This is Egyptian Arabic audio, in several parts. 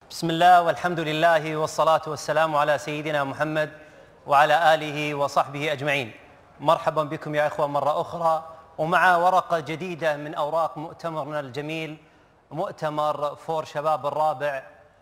بسم الله والحمد لله والصلاة والسلام على سيدنا محمد وعلى آله وصحبه أجمعين مرحبا بكم يا إخوة مرة أخرى ومع ورقة جديدة من أوراق مؤتمرنا الجميل مؤتمر فور شباب الرابع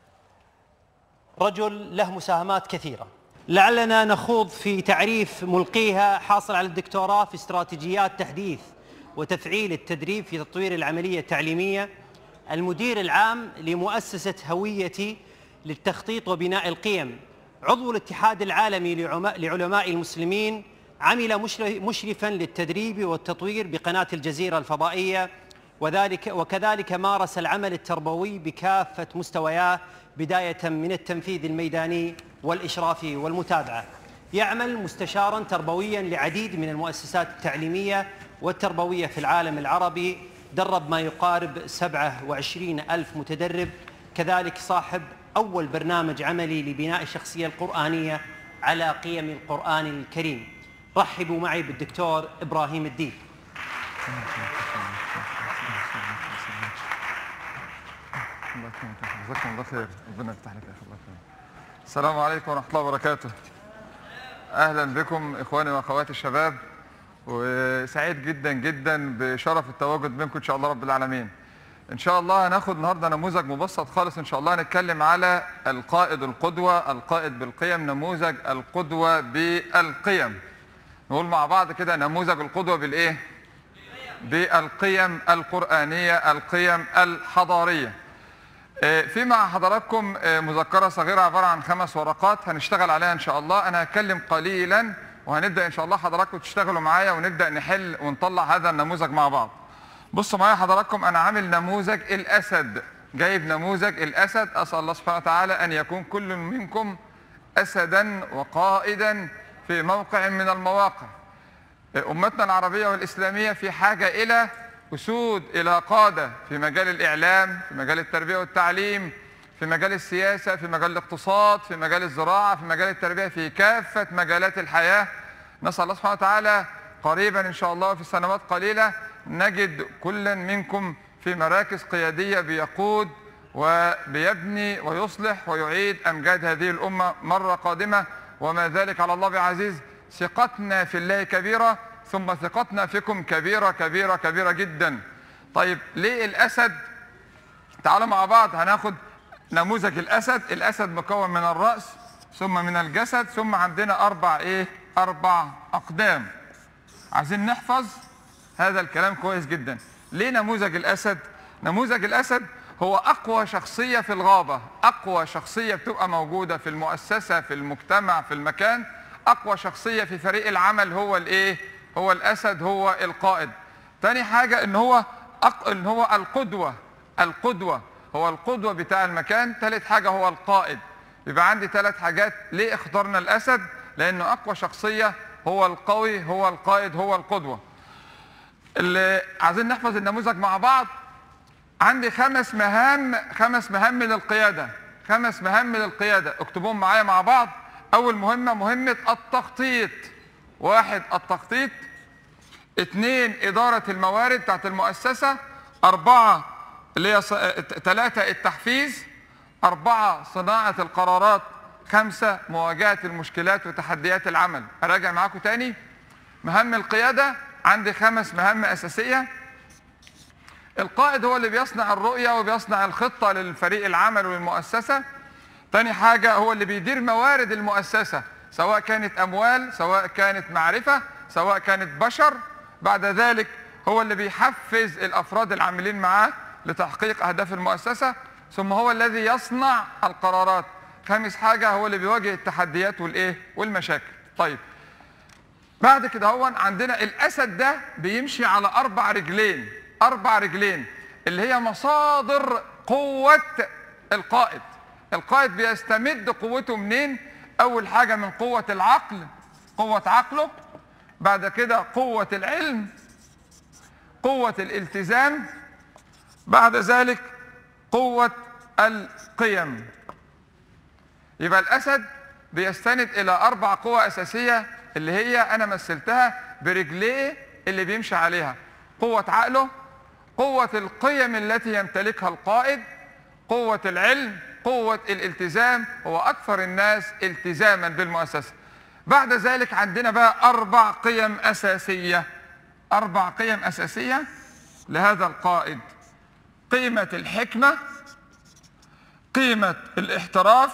رجل له مساهمات كثيرة لعلنا نخوض في تعريف ملقيها حاصل على الدكتوراه في استراتيجيات تحديث وتفعيل التدريب في تطوير العملية التعليمية المدير العام لمؤسسة هويتي للتخطيط وبناء القيم عضو الاتحاد العالمي لعلماء المسلمين عمل مشرفا للتدريب والتطوير بقناة الجزيرة الفضائية وذلك وكذلك مارس العمل التربوي بكافة مستوياه بداية من التنفيذ الميداني والإشراف والمتابعة يعمل مستشارا تربويا لعديد من المؤسسات التعليمية والتربوية في العالم العربي درب ما يقارب 27 ألف متدرب كذلك صاحب أول برنامج عملي لبناء الشخصية القرآنية على قيم القرآن الكريم رحبوا معي بالدكتور إبراهيم الدين جزاكم الله خير ربنا يفتح لك يا اخي الله يكرمك السلام عليكم ورحمه الله وبركاته اهلا بكم اخواني واخواتي الشباب وسعيد جدا جدا بشرف التواجد بينكم ان شاء الله رب العالمين ان شاء الله هناخد النهارده نموذج مبسط خالص ان شاء الله هنتكلم على القائد القدوه القائد بالقيم نموذج القدوه بالقيم نقول مع بعض كده نموذج القدوه بالايه بالقيم القرانيه القيم الحضاريه في مع حضراتكم مذكرة صغيرة عبارة عن خمس ورقات هنشتغل عليها إن شاء الله أنا هتكلم قليلا وهنبدأ إن شاء الله حضراتكم تشتغلوا معايا ونبدأ نحل ونطلع هذا النموذج مع بعض بصوا معايا حضراتكم أنا عامل نموذج الأسد جايب نموذج الأسد أسأل الله سبحانه وتعالى أن يكون كل منكم أسدا وقائدا في موقع من المواقع أمتنا العربية والإسلامية في حاجة إلى أسود إلى قادة في مجال الإعلام في مجال التربية والتعليم في مجال السياسة في مجال الاقتصاد في مجال الزراعة في مجال التربية في كافة مجالات الحياة نسأل الله سبحانه وتعالى قريبا إن شاء الله في سنوات قليلة نجد كلا منكم في مراكز قيادية بيقود وبيبني ويصلح ويعيد أمجاد هذه الأمة مرة قادمة وما ذلك على الله بعزيز ثقتنا في الله كبيرة ثم ثقتنا فيكم كبيرة كبيرة كبيرة جدا طيب ليه الأسد تعالوا مع بعض هناخد نموذج الأسد الأسد مكون من الرأس ثم من الجسد ثم عندنا أربع إيه أربع أقدام عايزين نحفظ هذا الكلام كويس جدا ليه نموذج الأسد نموذج الأسد هو أقوى شخصية في الغابة أقوى شخصية بتبقى موجودة في المؤسسة في المجتمع في المكان أقوى شخصية في فريق العمل هو الإيه هو الاسد هو القائد تاني حاجة ان هو أق... ان هو القدوة القدوة هو القدوة بتاع المكان تالت حاجة هو القائد يبقى عندي ثلاث حاجات ليه اخترنا الاسد لانه اقوى شخصية هو القوي هو القائد هو القدوة اللي عايزين نحفظ النموذج مع بعض عندي خمس مهام خمس مهام للقيادة خمس مهام للقيادة اكتبوهم معايا مع بعض اول مهمة مهمة التخطيط واحد التخطيط اثنين إدارة الموارد بتاعت المؤسسة أربعة اللي هي ثلاثة التحفيز أربعة صناعة القرارات خمسة مواجهة المشكلات وتحديات العمل أراجع معاكم تاني مهام القيادة عندي خمس مهام أساسية القائد هو اللي بيصنع الرؤية وبيصنع الخطة للفريق العمل والمؤسسة تاني حاجة هو اللي بيدير موارد المؤسسة سواء كانت أموال سواء كانت معرفة سواء كانت بشر بعد ذلك هو اللي بيحفز الأفراد العاملين معاه لتحقيق أهداف المؤسسة ثم هو الذي يصنع القرارات خامس حاجة هو اللي بيواجه التحديات والإيه والمشاكل طيب بعد كده هو عندنا الأسد ده بيمشي على أربع رجلين أربع رجلين اللي هي مصادر قوة القائد القائد بيستمد قوته منين اول حاجة من قوة العقل قوة عقله بعد كده قوة العلم قوة الالتزام بعد ذلك قوة القيم يبقى الاسد بيستند الى اربع قوى اساسية اللي هي انا مثلتها برجليه اللي بيمشي عليها قوة عقله قوة القيم التي يمتلكها القائد قوة العلم قوة الالتزام هو أكثر الناس التزاما بالمؤسسة بعد ذلك عندنا بقى أربع قيم أساسية أربع قيم أساسية لهذا القائد قيمة الحكمة قيمة الاحتراف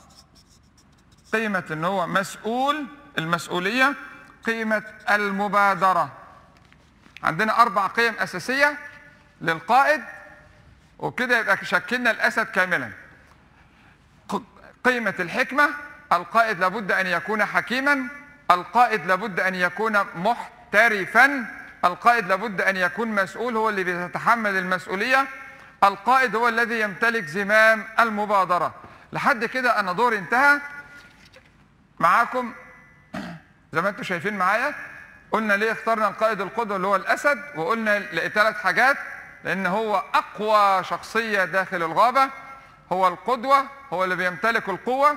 قيمة ان هو مسؤول المسؤولية قيمة المبادرة عندنا أربع قيم أساسية للقائد وكده يبقى شكلنا الأسد كاملا ق- قيمة الحكمة القائد لابد أن يكون حكيما القائد لابد أن يكون محترفا القائد لابد أن يكون مسؤول هو اللي بيتحمل المسؤولية القائد هو الذي يمتلك زمام المبادرة لحد كده أنا دوري انتهى معاكم زي ما انتم شايفين معايا قلنا ليه اخترنا القائد القدوة اللي هو الأسد وقلنا لثلاث حاجات لأن هو أقوى شخصية داخل الغابة هو القدوة هو اللي بيمتلك القوة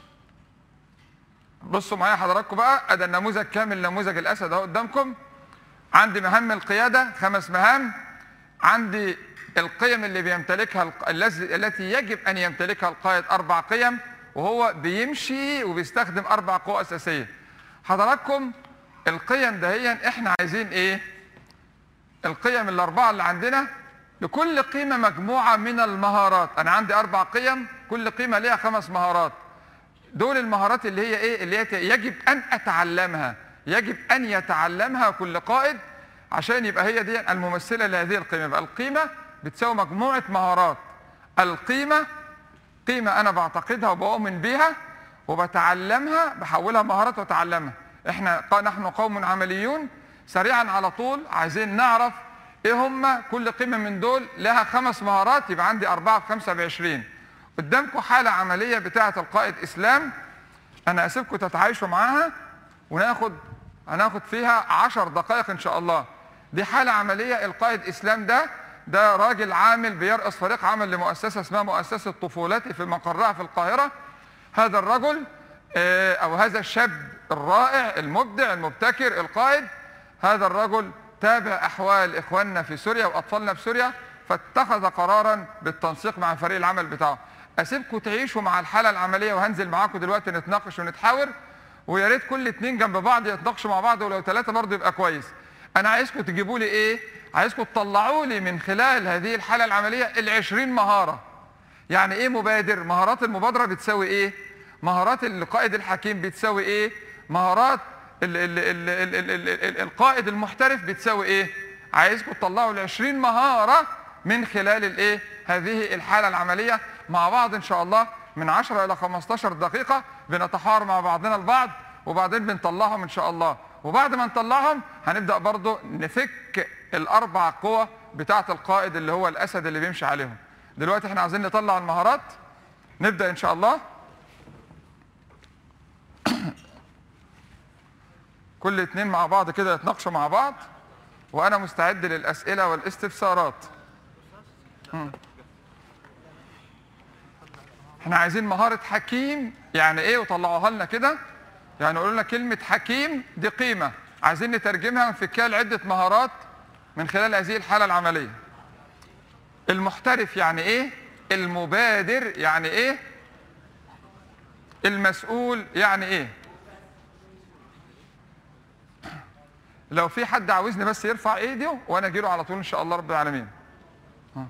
بصوا معايا حضراتكم بقى ادي النموذج كامل نموذج الاسد اهو قدامكم عندي مهام القياده خمس مهام عندي القيم اللي بيمتلكها الق- الذي- التي يجب ان يمتلكها القائد اربع قيم وهو بيمشي وبيستخدم اربع قوى اساسيه حضراتكم القيم دهيا احنا عايزين ايه القيم الاربعه اللي عندنا لكل قيمه مجموعه من المهارات انا عندي اربع قيم كل قيمه ليها خمس مهارات دول المهارات اللي هي ايه اللي هي ت- يجب ان اتعلمها يجب ان يتعلمها كل قائد عشان يبقى هي دي الممثله لهذه القيمه يبقى القيمه بتساوي مجموعه مهارات القيمه قيمه انا بعتقدها وبؤمن بيها وبتعلمها بحولها مهارات واتعلمها احنا ق- نحن قوم عمليون سريعا على طول عايزين نعرف ايه هم كل قيمه من دول لها خمس مهارات يبقى عندي أربعة في خمسة بعشرين قدامكم حالة عملية بتاعة القائد إسلام أنا أسيبكم تتعايشوا معاها وناخد هناخد فيها عشر دقائق إن شاء الله دي حالة عملية القائد إسلام ده ده راجل عامل بيرأس فريق عمل لمؤسسة اسمها مؤسسة طفولتي في مقرها في القاهرة هذا الرجل آه، أو هذا الشاب الرائع المبدع المبتكر القائد هذا الرجل تابع أحوال إخواننا في سوريا وأطفالنا في سوريا فاتخذ قرارا بالتنسيق مع فريق العمل بتاعه اسيبكم تعيشوا مع الحاله العمليه وهنزل معاكم دلوقتي نتناقش ونتحاور ويا ريت كل اتنين جنب بعض يتناقشوا مع بعض ولو ثلاثه برضه يبقى كويس انا عايزكم تجيبوا لي ايه عايزكم تطلعوا لي من خلال هذه الحاله العمليه ال20 مهاره يعني ايه مبادر مهارات المبادره بتساوي ايه مهارات القائد الحكيم بتساوي ايه مهارات ال ال ال ال ال ال ال القائد المحترف بتساوي ايه عايزكم تطلعوا ال20 مهاره من خلال الايه هذه الحاله العمليه مع بعض ان شاء الله من 10 الى 15 دقيقه بنتحاور مع بعضنا البعض وبعدين بنطلعهم ان شاء الله وبعد ما نطلعهم هنبدا برضو نفك الاربع قوى بتاعه القائد اللي هو الاسد اللي بيمشي عليهم دلوقتي احنا عايزين نطلع المهارات نبدا ان شاء الله كل اتنين مع بعض كده يتناقشوا مع بعض وانا مستعد للاسئله والاستفسارات مم. احنا عايزين مهاره حكيم يعني ايه وطلعوها لنا كده يعني قولوا لنا كلمه حكيم دي قيمه عايزين نترجمها ونفكها لعده مهارات من خلال هذه الحاله العمليه المحترف يعني ايه المبادر يعني ايه المسؤول يعني ايه لو في حد عاوزني بس يرفع ايده وانا اجيله على طول ان شاء الله رب العالمين ها.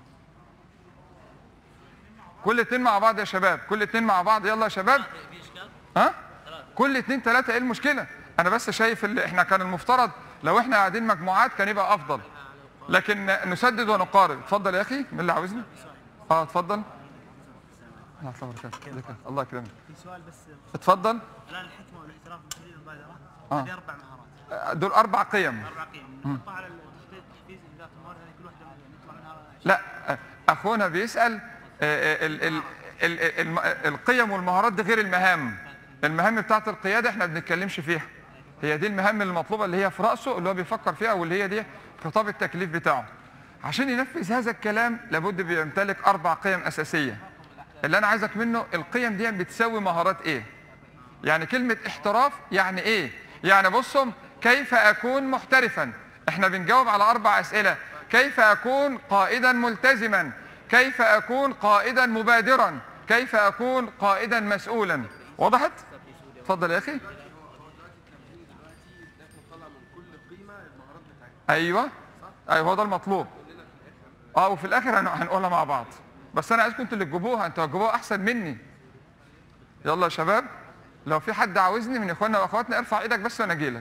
كل اتنين مع بعض يا شباب كل اتنين مع بعض يلا يا شباب ها كل اتنين تلاتة ايه المشكلة انا بس شايف اللي احنا كان المفترض لو احنا قاعدين مجموعات كان يبقى افضل لكن نسدد ونقارب اتفضل يا اخي مين اللي عاوزني اه اتفضل الله وبركاته ذكر. الله يكرمك في سؤال بس اتفضل الان الحكمه والاحتراف من المبادره آه. هذه اربع مهارات آه، دول اربع قيم اربع قيم نحطها على التخطيط التحفيزي ذات الموارد هذه كل واحده نطلع منها شيء. لا آه، اخونا بيسال آه، آه، ال- ال- ال- ال- الم- القيم والمهارات دي غير المهام المهام بتاعت القياده احنا ما بنتكلمش فيها هي دي المهام المطلوبه اللي هي في راسه اللي هو بيفكر فيها واللي هي دي خطاب التكليف بتاعه عشان ينفذ هذا الكلام لابد بيمتلك اربع قيم اساسيه اللي انا عايزك منه القيم دي بتساوي مهارات ايه يعني كلمة احتراف يعني ايه؟ يعني بصوا كيف اكون محترفا؟ احنا بنجاوب على اربع اسئلة، كيف اكون قائدا ملتزما؟ كيف اكون قائدا مبادرا؟ كيف اكون قائدا مسؤولا وضحت اتفضل يا اخي ايوه ايوه هو ده المطلوب اه وفي الاخر هن- هنقولها مع بعض بس انا عايزكم انتوا اللي تجيبوها انتوا هتجيبوها احسن مني يلا يا شباب لو في حد عاوزني من اخواننا واخواتنا ارفع ايدك بس وانا اجي لك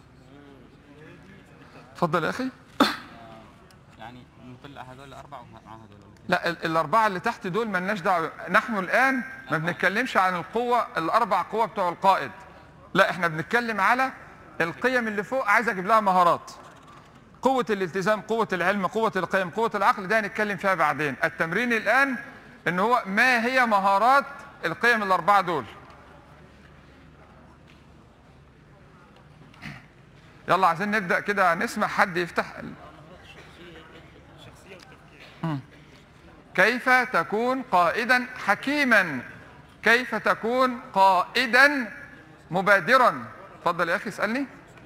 اتفضل يا اخي يعني نطلع هذول الاربعه مع هذول لا ال- الاربعه اللي تحت دول ملناش دعوه نحن الان ما بنتكلمش عن القوه الاربع قوة بتوع القائد لا احنا بنتكلم على القيم اللي فوق عايز اجيب لها مهارات قوة الالتزام قوة العلم قوة القيم قوة العقل ده هنتكلم فيها بعدين التمرين الآن ان هو ما هي مهارات القيم الأربعة دول يلا عايزين نبدأ كده نسمع حد يفتح ال- مم. كيف تكون قائدا حكيما كيف تكون قائدا مبادرا اتفضل يا اخي اسالني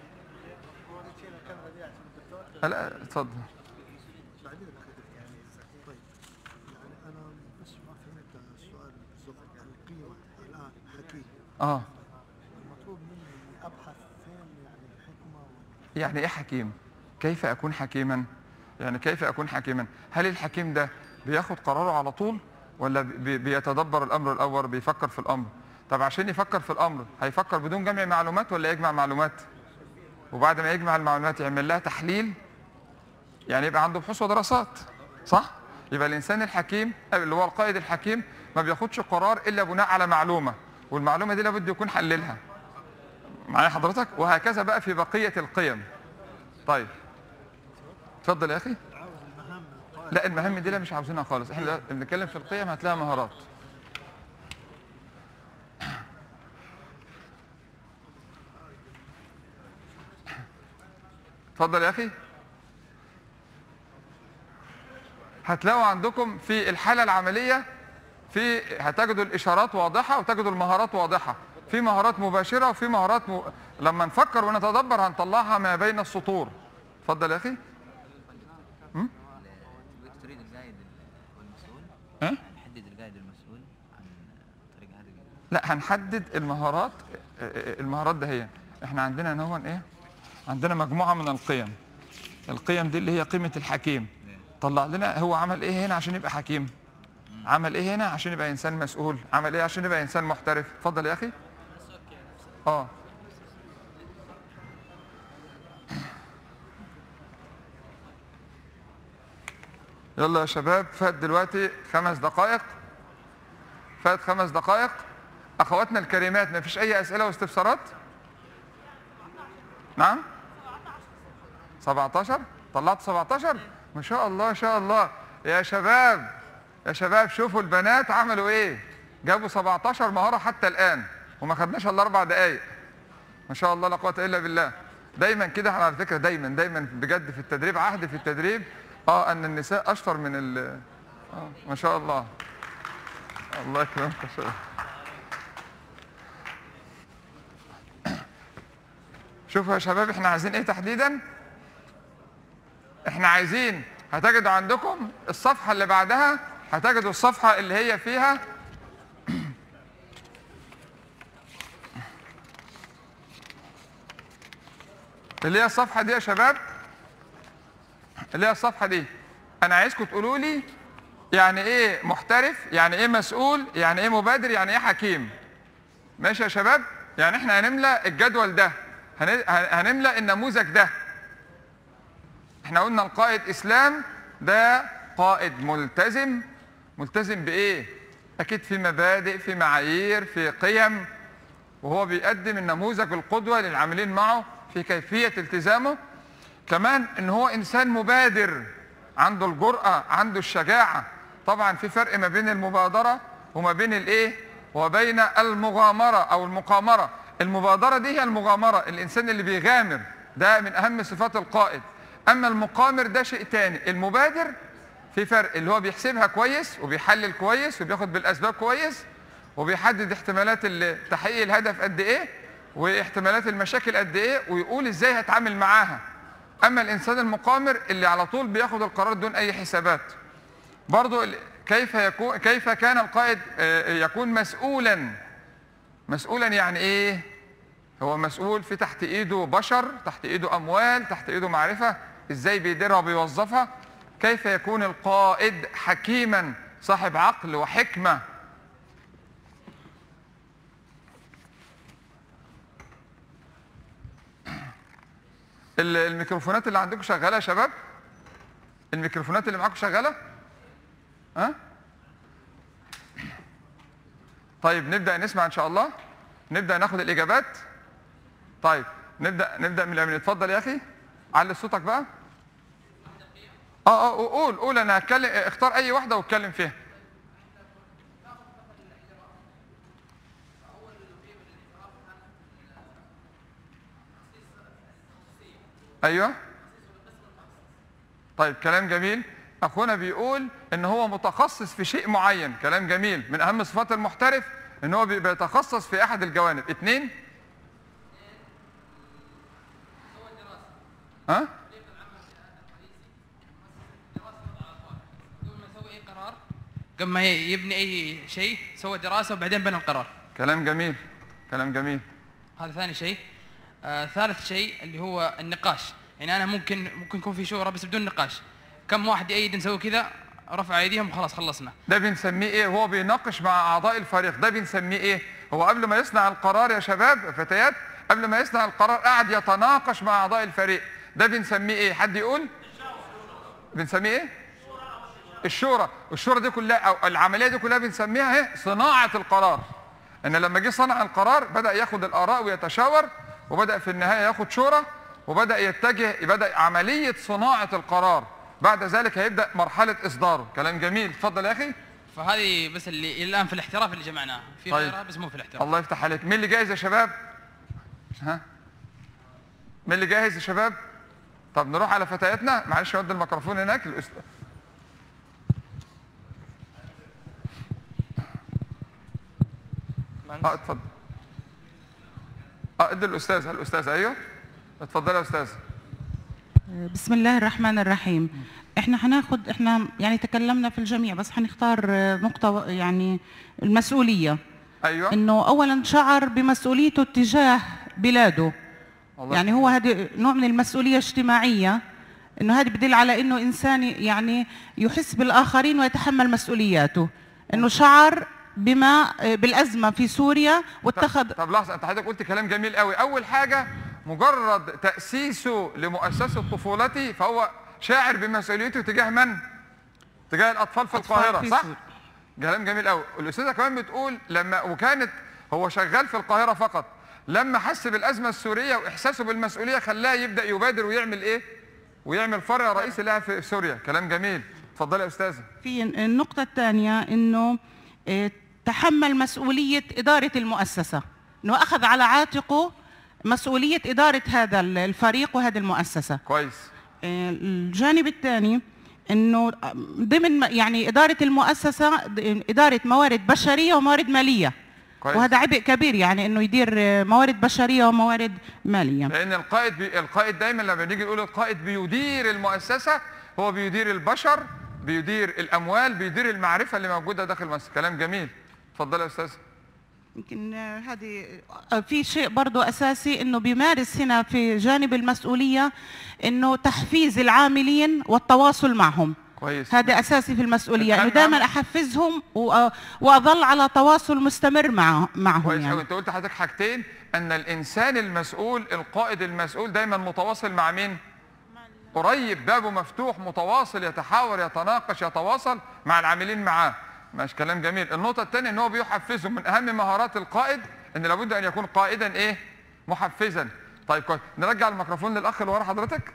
لا اتفضل بعدين اخذت يعني طيب يعني انا بس ما فهمت السؤال بالضبط يعني القيمه الان حكيم اه المطلوب مني اني ابحث فين يعني الحكمه وال- يعني ايه حكيم كيف اكون حكيما يعني كيف اكون حكيما هل الحكيم ده بياخد قراره على طول ولا بي- بيتدبر الامر الاول بيفكر في الامر طب عشان يفكر في الامر هيفكر بدون جمع معلومات ولا يجمع معلومات وبعد ما يجمع المعلومات يعمل لها تحليل يعني يبقى عنده بحوث ودراسات صح يبقى الانسان الحكيم اللي هو القائد الحكيم ما بياخدش قرار الا بناء على معلومه والمعلومه دي لابد يكون حللها معايا حضرتك وهكذا بقى في بقيه القيم طيب اتفضل يا اخي عاوز المهام القائد لا المهام دي لا مش عاوزينها خالص احنا بنتكلم في القيم هتلاقي مهارات اتفضل يا اخي هتلاقوا عندكم في الحالة العملية في هتجدوا الإشارات واضحة وتجدوا المهارات واضحة في مهارات مباشرة وفي مهارات م... لما نفكر ونتدبر هنطلعها ما بين السطور اتفضل يا أخي تريد القائد والمسؤول ها؟ نحدد القائد المسؤول عن طريق هذه لا هنحدد المهارات المهارات ده هي احنا عندنا هنا هو ايه عندنا مجموعه من القيم القيم دي اللي هي قيمه الحكيم طلع لنا هو عمل ايه هنا عشان يبقى حكيم عمل ايه هنا عشان يبقى انسان مسؤول عمل ايه عشان يبقى انسان محترف اتفضل يا اخي اه يلا يا شباب فات دلوقتي خمس دقائق فات خمس دقائق اخواتنا الكريمات ما فيش اي اسئله واستفسارات نعم 17 طلعت 17 ما شاء الله ما شاء الله يا شباب يا شباب شوفوا البنات عملوا ايه جابوا 17 مهاره حتى الان وما خدناش الا اربع دقائق ما شاء الله لا قوه الا بالله دايما كده احنا على فكره دايما دايما بجد في التدريب عهد في التدريب اه ان النساء اشطر من ال اه ما شاء الله الله يكرمك يا شباب شوفوا يا شباب احنا عايزين ايه تحديدا احنا عايزين هتجدوا عندكم الصفحة اللي بعدها هتجدوا الصفحة اللي هي فيها اللي هي الصفحة دي يا شباب اللي هي الصفحة دي انا عايزكم تقولوا لي يعني ايه محترف يعني ايه مسؤول يعني ايه مبادر يعني ايه حكيم ماشي يا شباب يعني احنا هنملى الجدول ده هن- هنملى النموذج ده احنا قلنا القائد اسلام ده قائد ملتزم ملتزم بايه اكيد في مبادئ في معايير في قيم وهو بيقدم النموذج القدوه للعاملين معه في كيفيه التزامه كمان ان هو انسان مبادر عنده الجرأة عنده الشجاعة طبعا في فرق ما بين المبادرة وما بين الايه وبين المغامرة او المقامرة المبادرة دي هي المغامرة الانسان اللي بيغامر ده من اهم صفات القائد اما المقامر ده شيء تاني المبادر في فرق اللي هو بيحسبها كويس وبيحلل كويس وبياخد بالاسباب كويس وبيحدد احتمالات ال- تحقيق الهدف قد ايه واحتمالات المشاكل قد ايه ويقول ازاي هتعامل معاها اما الانسان المقامر اللي على طول بياخد القرار دون اي حسابات برضو ال- كيف يكون كيف كان القائد آه، يكون مسؤولا مسؤولا يعني ايه هو مسؤول في تحت ايده بشر تحت ايده اموال تحت ايده معرفه ازاي بيديرها وبيوظفها كيف يكون القائد حكيما صاحب عقل وحكمه ال- الميكروفونات اللي عندكم شغاله يا شباب الميكروفونات اللي معاكم شغاله ها طيب نبدا نسمع ان شاء الله نبدا ناخد الاجابات طيب نبدا نبدا من اليمين اتفضل يا اخي علي صوتك بقى اه اه قول قول انا هتكلم اختار اي واحده واتكلم فيها ايوه طيب كلام جميل اخونا بيقول ان هو متخصص في شيء معين كلام جميل من اهم صفات المحترف ان هو بي- بيتخصص في احد الجوانب اتنين ها قبل ما يسوي اي قرار قبل ما يبني اي شيء سوى دراسه وبعدين بنى القرار كلام جميل كلام جميل هذا ثاني شيء آه ثالث شيء اللي هو النقاش يعني انا ممكن ممكن يكون في شورى بس بدون نقاش كم واحد يأيد نسوي كذا رفع ايديهم وخلاص خلصنا ده بنسميه ايه هو بيناقش مع اعضاء الفريق ده بنسميه ايه هو قبل ما يصنع القرار يا شباب يا فتيات قبل ما يصنع القرار قاعد يتناقش مع اعضاء الفريق ده بنسميه ايه حد يقول بنسميه ايه الشورى الشورى دي كلها او العمليه دي كلها بنسميها ايه صناعه القرار ان لما جه صنع القرار بدا ياخد الاراء ويتشاور وبدا في النهايه ياخد شورى وبدا يتجه بدا عمليه صناعه القرار بعد ذلك هيبدا مرحله اصداره كلام جميل اتفضل يا اخي فهذه بس اللي إلى الان في الاحتراف اللي جمعناه في طيب. غيرها بس مو في الاحتراف الله يفتح عليك مين اللي جاهز يا شباب ها مين اللي جاهز يا شباب طب نروح على فتياتنا معلش نودي الميكروفون هناك الأست... اه اتفضل اه ادي الاستاذ الاستاذ ايوه اتفضل يا استاذ بسم الله الرحمن الرحيم احنا هناخد احنا يعني تكلمنا في الجميع بس هنختار آه، نقطة يعني المسؤولية ايوه انه اولا شعر بمسؤوليته تجاه بلاده الله يعني هو هذا نوع من المسؤولية الاجتماعية انه هذا بدل على انه انسان يعني يحس بالاخرين ويتحمل مسؤولياته انه شعر بما آه، بالازمة في سوريا واتخذ طب لحظه انت حضرتك قلت كلام جميل قوي اول حاجه مجرد تاسيسه لمؤسسه طفولتي فهو شاعر بمسؤوليته تجاه من تجاه الاطفال في أطفال القاهره في صح سوريا. كلام جميل قوي الاستاذه كمان بتقول لما وكانت هو شغال في القاهره فقط لما حس بالازمه السوريه واحساسه بالمسؤوليه خلاه يبدا يبادر ويعمل ايه ويعمل فرع رئيسي لها في سوريا كلام جميل اتفضلي يا استاذه في النقطة الثانية انه آه، تحمل مسؤولية إدارة المؤسسة انه أخذ على عاتقه مسؤولية إدارة هذا الفريق وهذه المؤسسة كويس آه، الجانب الثاني انه ضمن م- يعني إدارة المؤسسة د- إدارة موارد بشرية وموارد مالية كويس. وهذا عبء كبير يعني انه يدير آه، موارد بشرية وموارد مالية لان القائد بي... القائد دايما لما نيجي نقول القائد بيدير المؤسسه هو بيدير البشر بيدير الاموال بيدير المعرفه اللي موجوده داخل المؤسسه كلام جميل اتفضل يا استاذ يمكن آه، هذه آه، في شيء برضو أساسي أنه بيمارس هنا في جانب المسؤولية أنه تحفيز العاملين والتواصل معهم كويس هذا أساسي في المسؤولية أنه الآن دائما عم- أحفزهم و- وأظل على تواصل مستمر مع معهم كويس قوي يعني انت قلت حضرتك حاجتين ان الانسان المسؤول القائد المسؤول دايما متواصل مع مين قريب بابه مفتوح متواصل يتحاور يتناقش يتواصل مع العاملين معاه ماشي كلام جميل النقطة الثانية ان هو بيحفزهم من اهم مهارات القائد ان لابد ان يكون قائدا ايه محفزا طيب كويس نرجع الميكروفون للاخ اللي ورا حضرتك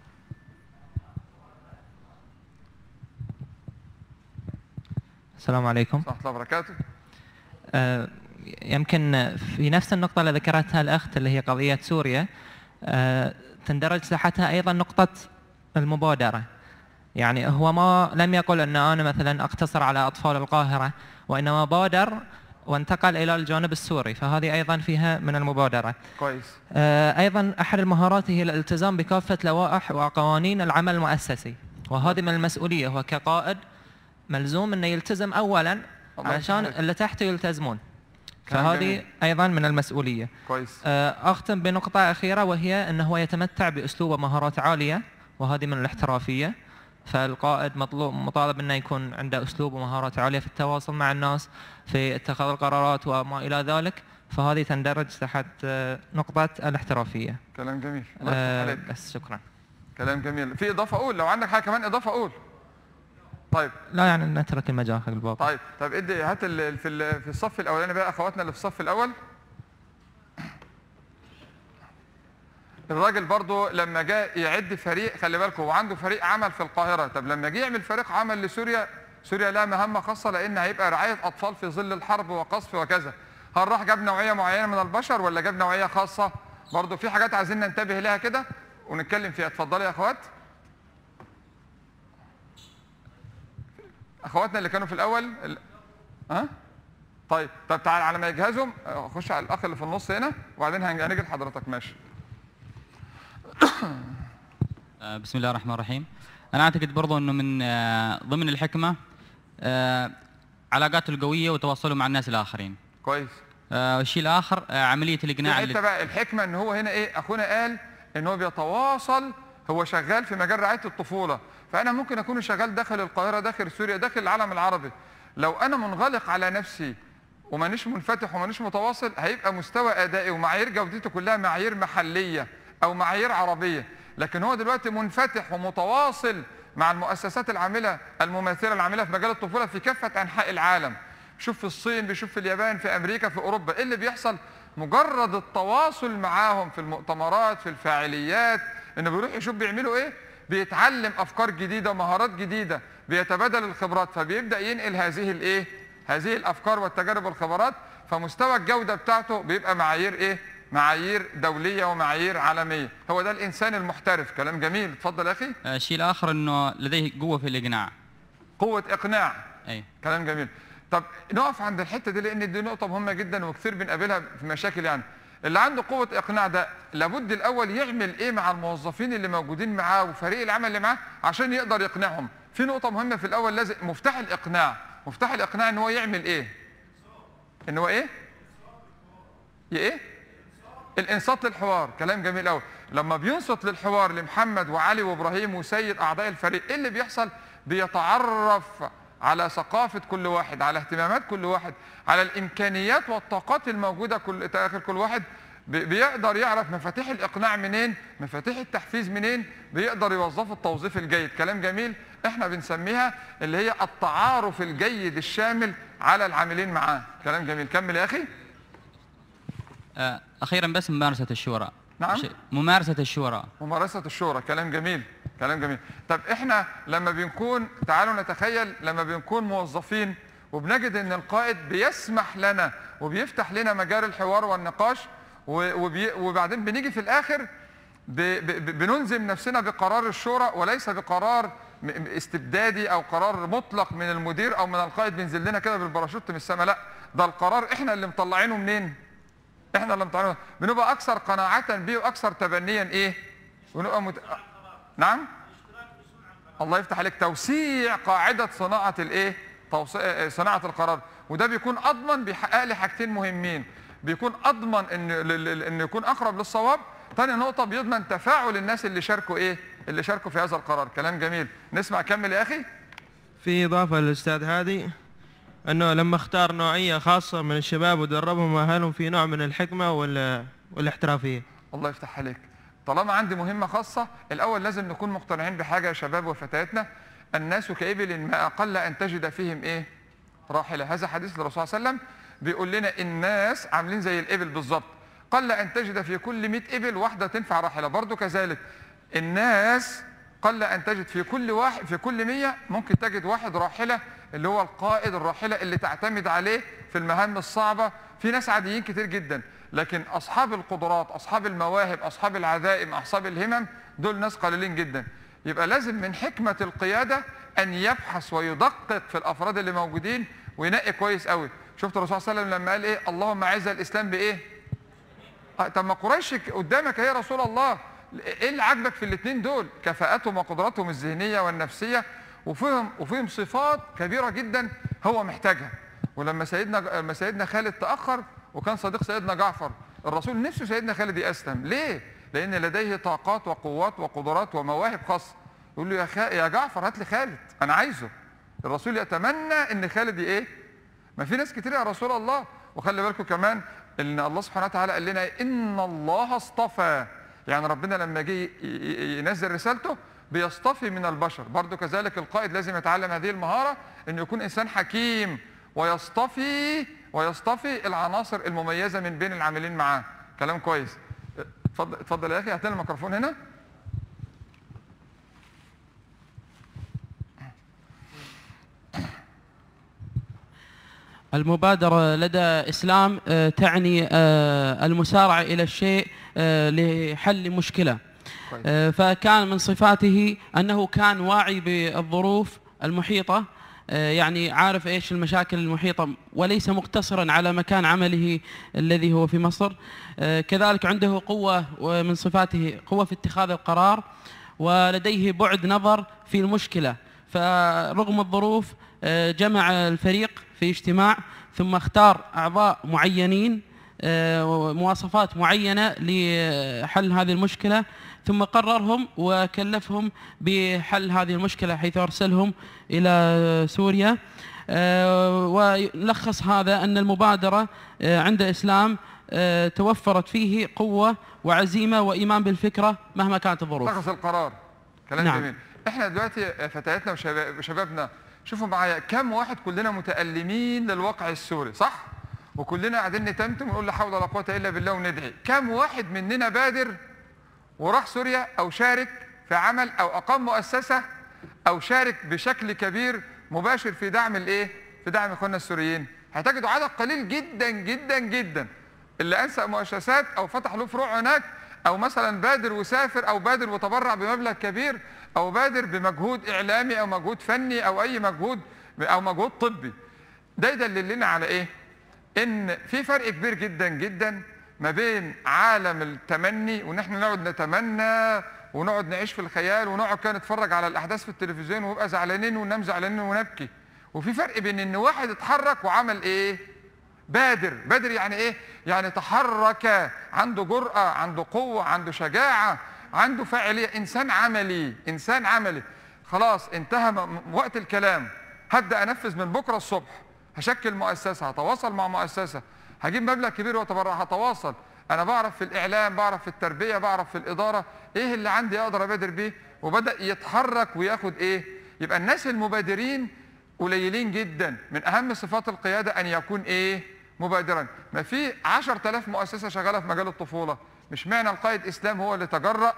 السلام عليكم ورحمة الله وبركاته آه، يمكن في نفس النقطة اللي ذكرتها الأخت اللي هي قضية سوريا آه، تندرج تحتها أيضا نقطة المبادرة يعني هو ما لم يقل أن أنا مثلا أقتصر على أطفال القاهرة وإنما بادر وانتقل إلى الجانب السوري فهذه أيضا فيها من المبادرة كويس آه، ايضا احد المهارات هي الالتزام بكافه لوائح وقوانين العمل المؤسسي وهذه من المسؤوليه هو كقائد ملزوم انه يلتزم اولا الله علشان يفتح عليك. اللي تحته يلتزمون كلام فهذه جميل. ايضا من المسؤوليه كويس آه، اختم بنقطه اخيره وهي انه هو يتمتع باسلوب ومهارات عاليه وهذه من الاحترافيه فالقائد مطلوب مطالب انه يكون عنده اسلوب ومهارات عاليه في التواصل مع الناس في اتخاذ القرارات وما الى ذلك فهذه تندرج تحت آه، نقطه الاحترافيه كلام جميل الله يفتح آه، عليك بس شكرا كلام جميل في اضافه قول لو عندك حاجه كمان اضافه قول طيب لا يعني نترك المجال حق الباقي طيب طب ادي هات ال- في ال- في الصف الاولاني بقى اخواتنا اللي في الصف الاول الراجل برضو لما جاء يعد فريق خلي بالكم هو عنده فريق عمل في القاهره طب لما جه يعمل فريق عمل لسوريا سوريا لها مهمه خاصه لان هيبقى رعايه اطفال في ظل الحرب وقصف وكذا هل راح جاب نوعيه معينه من البشر ولا جاب نوعيه خاصه برضو في حاجات عايزين ننتبه لها كده ونتكلم فيها اتفضلي يا اخوات اخواتنا اللي كانوا في الاول ال- ها طيب طب تعال على ما يجهزهم آه، خش على الاخ اللي في النص هنا وبعدين هنج- هنيجي لحضرتك ماشي آه، بسم الله الرحمن الرحيم انا اعتقد برضو انه من آه، ضمن الحكمه آه، علاقاته القويه وتواصله مع الناس الاخرين كويس آه، والشيء الاخر آه، عمليه الاقناع في اللي حته بقى الحكمه ان هو هنا ايه اخونا قال ان هو بيتواصل هو شغال في مجال رعايه الطفوله فانا ممكن اكون شغال داخل القاهره داخل سوريا داخل العالم العربي لو انا منغلق على نفسي ومانيش منفتح ومانيش متواصل هيبقى مستوى ادائي ومعايير جودته كلها معايير محليه او معايير عربيه لكن هو دلوقتي منفتح ومتواصل مع المؤسسات العامله المماثله العامله في مجال الطفوله في كافه انحاء العالم شوف في الصين بيشوف في اليابان في امريكا في اوروبا ايه اللي بيحصل مجرد التواصل معاهم في المؤتمرات في الفاعليات انه بيروح يشوف بيعملوا ايه بيتعلم افكار جديده ومهارات جديده بيتبادل الخبرات فبيبدا ينقل هذه الايه هذه الافكار والتجارب والخبرات فمستوى الجوده بتاعته بيبقى معايير ايه معايير دوليه ومعايير عالميه هو ده الانسان المحترف كلام جميل اتفضل يا اخي آه، الشيء الاخر انه لديه قوه في الاقناع قوه اقناع اي كلام جميل طب نقف عند الحته دي لان دي نقطه مهمه جدا وكثير بنقابلها في مشاكل يعني اللي عنده قوه اقناع ده لابد الاول يعمل ايه مع الموظفين اللي موجودين معاه وفريق العمل اللي معاه عشان يقدر يقنعهم في نقطه مهمه في الاول لازم مفتاح الاقناع مفتاح الاقناع ان هو يعمل ايه ان هو ايه ي- ايه الانصات للحوار كلام جميل قوي لما بينصت للحوار لمحمد وعلي وابراهيم وسيد اعضاء الفريق ايه اللي بيحصل بيتعرف على ثقافة كل واحد على اهتمامات كل واحد على الإمكانيات والطاقات الموجودة كل داخل كل واحد بي- بيقدر يعرف مفاتيح الإقناع منين مفاتيح التحفيز منين بيقدر يوظفه التوظيف الجيد كلام جميل احنا بنسميها اللي هي التعارف الجيد الشامل على العاملين معاه كلام جميل كمل يا أخي آه، اخيرا بس ممارسه الشورى نعم. شيء- ممارسه الشورى ممارسة الشورى كلام جميل كلام جميل طب احنا لما بنكون تعالوا نتخيل لما بنكون موظفين وبنجد ان القائد بيسمح لنا وبيفتح لنا مجال الحوار والنقاش و- وبي وبعدين بنيجي في الاخر ب ب بنلزم نفسنا بقرار الشورى وليس بقرار م- م- استبدادي او قرار مطلق من المدير او من القائد بينزل لنا كده بالباراشوت من السماء لا ده القرار احنا اللي مطلعينه منين احنا اللي مطلعينه بنبقى اكثر قناعة به واكثر تبنيا ايه ونبقى مت... نعم الله يفتح عليك توسيع قاعدة صناعة الايه توسيع صناعة القرار وده بيكون اضمن بيحقق لي حاجتين مهمين بيكون اضمن ان ل- ل- ان يكون اقرب للصواب تاني نقطة بيضمن تفاعل الناس اللي شاركوا ايه اللي شاركوا في هذا القرار كلام جميل نسمع كمل يا اخي في إضافة للأستاذ هادي أنه لما اختار نوعية خاصة من الشباب ودربهم وأهلهم في نوع من الحكمة وال... والاحترافية الله يفتح عليك طالما عندي مهمة خاصة الأول لازم نكون مقتنعين بحاجة يا شباب وفتياتنا الناس كإبل ما أقل أن تجد فيهم إيه راحلة هذا حديث للرسول صلى الله عليه وسلم بيقول لنا الناس عاملين زي الإبل بالظبط قل أن تجد في كل 100 إبل واحدة تنفع راحلة برضو كذلك الناس قل أن تجد في كل واحد في كل 100 ممكن تجد واحد راحلة اللي هو القائد الراحلة اللي تعتمد عليه في المهام الصعبة في ناس عاديين كتير جدا لكن أصحاب القدرات أصحاب المواهب أصحاب العزائم أصحاب الهمم دول ناس قليلين جدا يبقى لازم من حكمة القيادة أن يبحث ويدقق في الأفراد اللي موجودين وينقي كويس قوي شفت الرسول صلى الله عليه وسلم لما قال إيه اللهم أعز الإسلام بإيه آه، طب ما قريش قدامك يا رسول الله ايه اللي عاجبك في الاثنين دول كفاءتهم وقدراتهم الذهنيه والنفسيه وفيهم وفيهم صفات كبيره جدا هو محتاجها ولما سيدنا لما سيدنا خالد تاخر وكان صديق سيدنا جعفر الرسول نفسه سيدنا خالد يسلم ليه لان لديه طاقات وقوات وقدرات ومواهب خاصه يقول له يا خا... يا جعفر هات لي خالد انا عايزه الرسول يتمنى ان خالد ايه ما في ناس كتير يا رسول الله وخلي بالكم كمان ان الله سبحانه وتعالى قال لنا ان الله اصطفى يعني ربنا لما جه ي- ي- ينزل رسالته بيصطفي من البشر برضو كذلك القائد لازم يتعلم هذه المهارة انه يكون انسان حكيم ويصطفي ويصطفي العناصر المميزة من بين العاملين معاه كلام كويس اتفضل اتفضل يا اخي هات لنا الميكروفون هنا المبادرة لدى إسلام آه، تعني آه، المسارعة إلى الشيء آه، لحل مشكلة كويس. آه، فكان من صفاته أنه كان واعي بالظروف المحيطة آه، يعني عارف ايش المشاكل المحيطة وليس مقتصرا على مكان عمله الذي هو في مصر آه، كذلك عنده قوة ومن صفاته قوة في اتخاذ القرار ولديه بعد نظر في المشكلة فرغم الظروف آه، جمع الفريق في اجتماع ثم اختار أعضاء معينين آه، مواصفات معينة لحل هذه المشكلة ثم قررهم وكلفهم بحل هذه المشكلة حيث أرسلهم إلى سوريا آه، ولخص هذا أن المبادرة آه، عند إسلام آه، توفرت فيه قوة وعزيمة وإيمان بالفكرة مهما كانت الظروف اتخذ القرار كلام نعم. جميل احنا دلوقتي فتياتنا وشباب- وشبابنا شوفوا معايا كم واحد كلنا متألمين للواقع السوري صح وكلنا قاعدين نتمتم ونقول لا حول ولا قوة الا بالله وندعي كم واحد مننا بادر وراح سوريا او شارك في عمل او اقام مؤسسة او شارك بشكل كبير مباشر في دعم الايه في دعم اخواننا السوريين هتجدوا عدد قليل جدا جدا جدا اللي انشا مؤسسات او فتح له فروع هناك او مثلا بادر وسافر او بادر وتبرع بمبلغ كبير او بادر بمجهود اعلامي او مجهود فني او اي مجهود او مجهود طبي ده يدلل لنا على ايه ان في فرق كبير جدا جدا ما بين عالم التمني وان احنا نقعد نتمنى ونقعد نعيش في الخيال ونقعد كده نتفرج على الاحداث في التلفزيون ونبقى زعلانين وننام زعلانين ونبكي وفي فرق بين ان واحد اتحرك وعمل ايه بادر بادر يعني ايه يعني تحرك عنده جرأة عنده قوة عنده شجاعة عنده فاعلية انسان عملي انسان عملي خلاص انتهى م- م- وقت الكلام هبدأ انفذ من بكرة الصبح هشكل مؤسسة هتواصل مع مؤسسة هجيب مبلغ كبير واتبرع هتواصل انا بعرف في الاعلام بعرف في التربية بعرف في الادارة ايه اللي عندي اقدر ابادر بيه وبدأ يتحرك وياخد ايه يبقى الناس المبادرين قليلين جدا من اهم صفات القياده ان يكون ايه مبادرا ما في 10000 مؤسسه شغاله في مجال الطفوله مش معنى القائد اسلام هو اللي تجرأ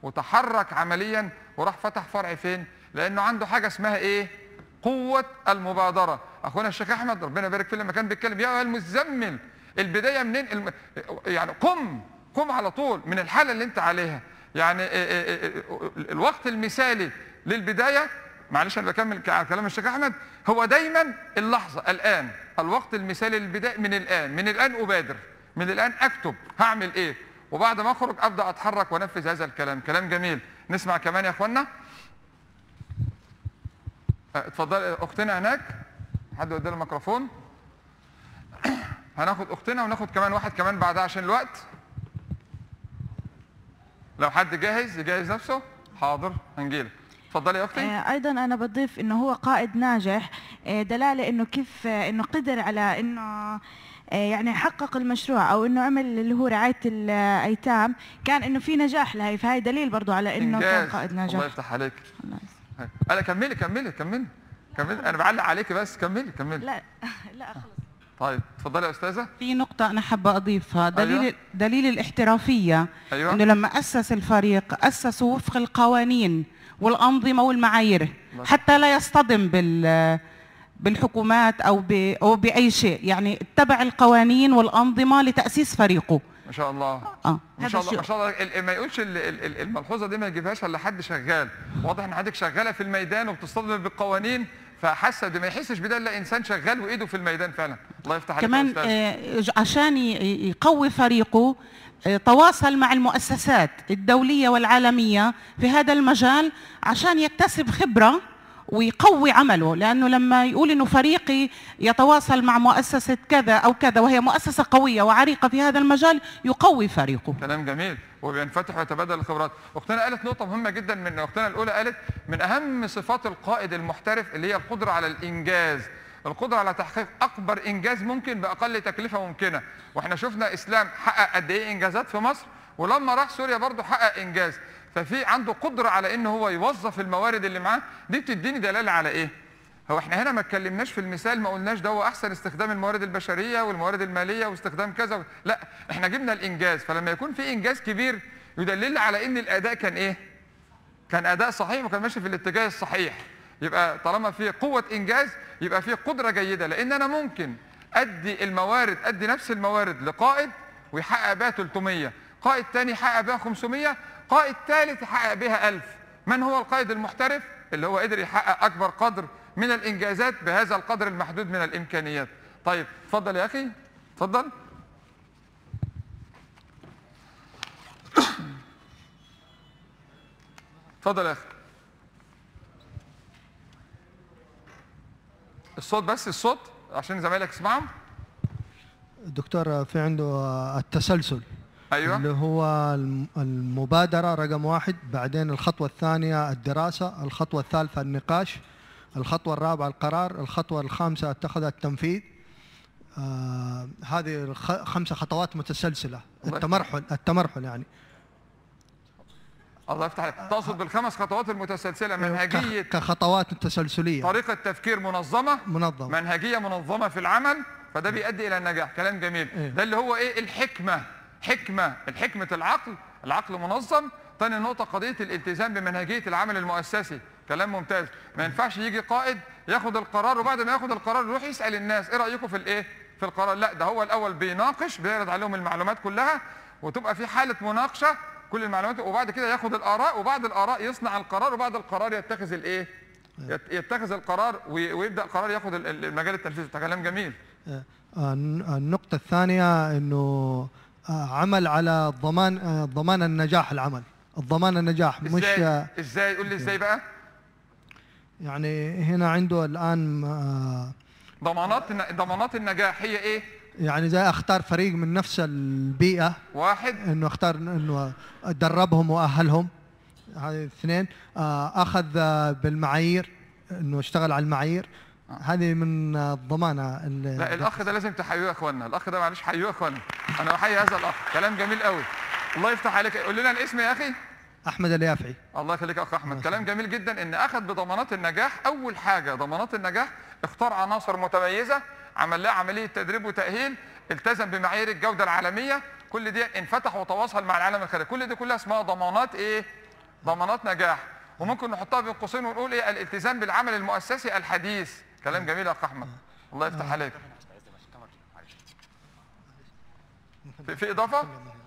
وتحرك عمليا وراح فتح فرع فين لانه عنده حاجه اسمها ايه قوه المبادره اخونا الشيخ احمد ربنا يبارك فيه لما كان بيتكلم يا أيها المزمل البدايه منين الم... يعني قم قم على طول من الحاله اللي انت عليها يعني إيه إيه إيه الوقت المثالي للبدايه معلش انا بكمل على كلام الشيخ احمد هو دايما اللحظه الان الوقت المثالي للبدايه من الان من الان ابادر من الان اكتب هعمل ايه وبعد ما اخرج ابدا اتحرك وانفذ هذا الكلام كلام جميل نسمع كمان يا اخوانا آه، اتفضلي اختنا هناك حد قدام الميكروفون هناخد اختنا وناخد كمان واحد كمان بعدها عشان الوقت لو حد جاهز يجهز نفسه حاضر هنجيلك اتفضلي يا اختي آه، ايضا انا بضيف انه هو قائد ناجح آه، دلاله انه كيف آه، انه قدر على انه آه، يعني حقق المشروع او انه عمل اللي هو رعايه الايتام كان انه في نجاح لهي فهي دليل برضو على انه كان إنجاز. قائد الله ناجح يفتح عليك الله يسلمك. انا كملي كملي كملي كملي انا بعلق عليكي بس كملي كملي لا لا خلص طيب اتفضلي يا استاذه في نقطة أنا حابة أضيفها دليل أيوة. دليل الاحترافية أيوة. إنه لما أسس الفريق أسسه وفق القوانين والأنظمة والمعايير الله. حتى لا يصطدم بال بالحكومات أو ب أو بأي شيء يعني اتبع القوانين والأنظمة لتأسيس فريقه ما شاء الله آه ما شاء الله ما شاء الله ال- ال- ما يقولش ال- ال- ال- الملحوظه دي ما يجيبهاش الا حد شغال واضح ان حضرتك شغاله في الميدان وبتصطدم بالقوانين فحاسه بده ما يحسش بده الا انسان شغال وايده في الميدان فعلا الله يفتح عليك يا كمان أستاذ. آه، ج- عشان ي- يقوي فريقه آه، تواصل مع المؤسسات الدولية والعالمية في هذا المجال عشان يكتسب خبرة ويقوي عمله لانه لما يقول انه فريقي يتواصل مع مؤسسه كذا او كذا وهي مؤسسه قويه وعريقه في هذا المجال يقوي فريقه كلام جميل وبينفتح ويتبادل الخبرات اختنا قالت نقطه مهمه جدا من اختنا الاولى قالت من اهم صفات القائد المحترف اللي هي القدره على الانجاز القدره على تحقيق اكبر انجاز ممكن باقل تكلفه ممكنه واحنا شفنا اسلام حقق قد ايه انجازات في مصر ولما راح سوريا برضه حقق انجاز ففي عنده قدره على ان هو يوظف الموارد اللي معاه دي بتديني دلاله على ايه هو احنا هنا ما اتكلمناش في المثال ما قلناش ده هو احسن استخدام الموارد البشريه والموارد الماليه واستخدام كذا و... لا احنا جبنا الانجاز فلما يكون في انجاز كبير يدلل على ان الاداء كان ايه كان اداء صحيح وكان ماشي في الاتجاه الصحيح يبقى طالما في قوه انجاز يبقى في قدره جيده لان انا ممكن ادي الموارد ادي نفس الموارد لقائد ويحقق بها 300 قائد تاني يحقق بها 500 قائد ثالث يحقق بها 1000 من هو القائد المحترف اللي هو قدر يحقق اكبر قدر من الانجازات بهذا القدر المحدود من الامكانيات طيب اتفضل يا اخي اتفضل اتفضل يا اخي الصوت بس الصوت عشان زمايلك يسمعهم دكتور في عنده التسلسل أيوة. اللي هو الم- المبادرة رقم واحد بعدين الخطوة الثانية الدراسة الخطوة الثالثة النقاش الخطوة الرابعة القرار الخطوة الخامسة اتخذ التنفيذ آه هذه الخ- خمسة خطوات متسلسلة الله التمرحل التمرحل يعني الله يفتح عليك تقصد بالخمس خطوات المتسلسله منهجيه كخ- كخطوات تسلسلية طريقه تفكير منظمه منظمة منهجيه منظمه في العمل فده بيؤدي الى النجاح كلام جميل إيه. ده اللي هو ايه الحكمه حكمه الحكمه العقل العقل منظم تاني نقطه قضيه الالتزام بمنهجيه العمل المؤسسي كلام ممتاز ما ينفعش يجي قائد ياخد القرار وبعد ما ياخد القرار يروح يسال الناس ايه رايكم في الايه في القرار لا ده هو الاول بيناقش بيعرض عليهم المعلومات كلها وتبقى في حاله مناقشه كل المعلومات وبعد كده ياخد الاراء وبعد الاراء يصنع القرار وبعد القرار يتخذ الايه يت- يتخذ القرار وي- ويبدا القرار ياخد ال- ال- المجال التنفيذي ده كلام جميل آه، الن- النقطة الثانية انه آه، عمل على ضمان آه، ضمان النجاح العمل الضمان النجاح مش ازاي آه، ازاي قول لي ازاي بقى يعني هنا عنده الان آه، ضمانات الن- ضمانات النجاح هي ايه يعني زي اختار فريق من نفس البيئة واحد انه اختار انه دربهم واهلهم هذه اثنين آه، اخذ آه، بالمعايير انه اشتغل على المعايير هذه من آه، الضمانة اللي- لا الاخ ده لازم تحيوه يا اخوانا الاخ ده معلش حيوه يا اخوانا انا بحيي هذا الاخ كلام جميل قوي الله يفتح عليك قول لنا الاسم يا اخي احمد اليافعي الله يخليك يا اخ احمد كلام جميل جدا ان اخذ بضمانات النجاح اول حاجه ضمانات النجاح اختار عناصر متميزه عمل لها عمليه تدريب وتاهيل التزم بمعايير الجوده العالميه كل دي انفتح وتواصل مع العالم الخارجي كل دي كلها اسمها ضمانات ايه ضمانات نجاح وممكن نحطها بين قوسين ونقول ايه الالتزام بالعمل المؤسسي الحديث كلام جميل يا اخ احمد الله يفتح عليك في, في اضافه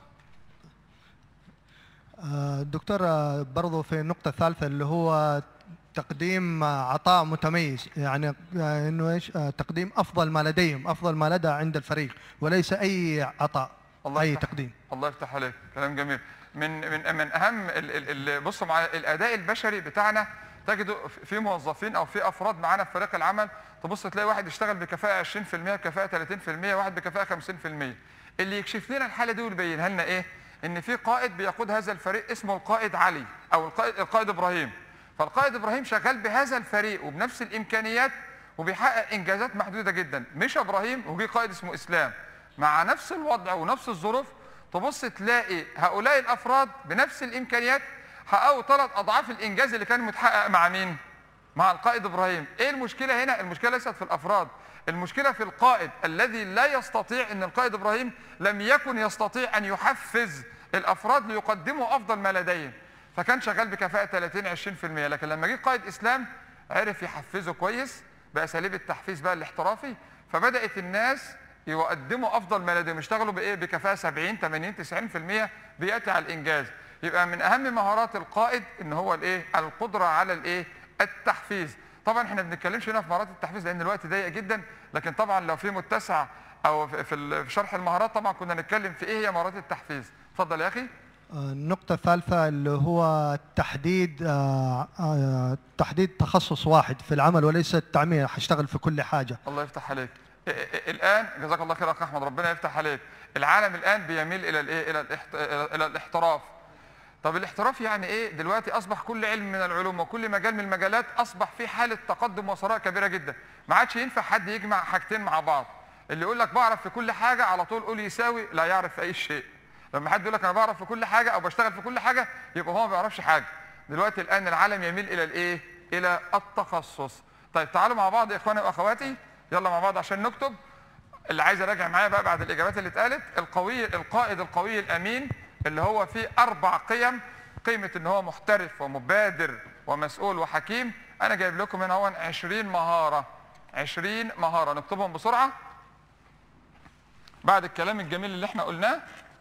آه، دكتور آه، برضو في النقطة الثالثة اللي هو تقديم آه، عطاء متميز يعني آه، انه ايش آه، تقديم افضل ما لديهم افضل ما لدى عند الفريق وليس اي عطاء الله اي يفتح تقديم الله يفتح عليك كلام جميل من من من اهم ال- ال- ال- بصوا مع الاداء البشري بتاعنا تجدوا في موظفين او في افراد معانا في فريق العمل تبص تلاقي واحد يشتغل بكفاءه 20% بكفاءه 30% واحد بكفاءه 50% اللي يكشف لنا الحاله دي ويبينها لنا ايه ان في قائد بيقود هذا الفريق اسمه القائد علي او القائد القائد ابراهيم فالقائد ابراهيم شغال بهذا الفريق وبنفس الامكانيات وبيحقق انجازات محدوده جدا مش ابراهيم وجي قائد اسمه اسلام مع نفس الوضع ونفس الظروف تبص تلاقي هؤلاء الافراد بنفس الامكانيات حققوا ثلاث اضعاف الانجاز اللي كان متحقق مع مين؟ مع القائد ابراهيم، ايه المشكله هنا؟ المشكله ليست في الافراد، المشكله في القائد الذي لا يستطيع ان القائد ابراهيم لم يكن يستطيع ان يحفز الافراد ليقدموا افضل ما لديهم، فكان شغال بكفاءه 30 20% لكن لما جه قائد اسلام عرف يحفزه كويس باساليب التحفيز بقى الاحترافي فبدات الناس يقدموا افضل ما لديهم يشتغلوا بايه بكفاءه 70 80 90% بياتي على الانجاز يبقى من اهم مهارات القائد ان هو الايه القدره على الايه التحفيز طبعا احنا ما بنتكلمش هنا في مهارات التحفيز لان الوقت ضيق جدا لكن طبعا لو في متسع او في في ال- في شرح المهارات طبعا كنا نتكلم في ايه هي مهارات التحفيز اتفضل يا اخي النقطة الثالثة اللي هو تحديد آه، آه، تحديد تخصص واحد في العمل وليس التعميم حاشتغل في كل حاجة الله يفتح عليك ا- ا- الان جزاك الله خير يا اخ احمد ربنا يفتح عليك العالم الان بيميل الى الايه الى الاحت... الى الى الاحتراف طب الاحتراف يعني ايه دلوقتي اصبح كل علم من العلوم وكل مجال من المجالات اصبح في حاله تقدم وثراء كبيره جدا ما عادش ينفع حد يجمع حاجتين مع بعض اللي يقول لك بعرف في كل حاجه على طول قول يساوي لا يعرف في اي شيء لما حد يقول لك انا بعرف في كل حاجه او بشتغل في كل حاجه يبقى هو ما بيعرفش حاجه دلوقتي الان العالم يميل الى الايه الى التخصص طيب تعالوا مع بعض يا اخواني واخواتي يلا مع بعض عشان نكتب اللي عايز اراجع معايا بقى بعد الاجابات اللي اتقالت القوي القائد القوي الامين اللي هو فيه اربع قيم قيمه ان هو محترف ومبادر ومسؤول وحكيم انا جايب لكم هنا هون 20 مهاره 20 مهاره نكتبهم بسرعه بعد الكلام الجميل اللي احنا قلناه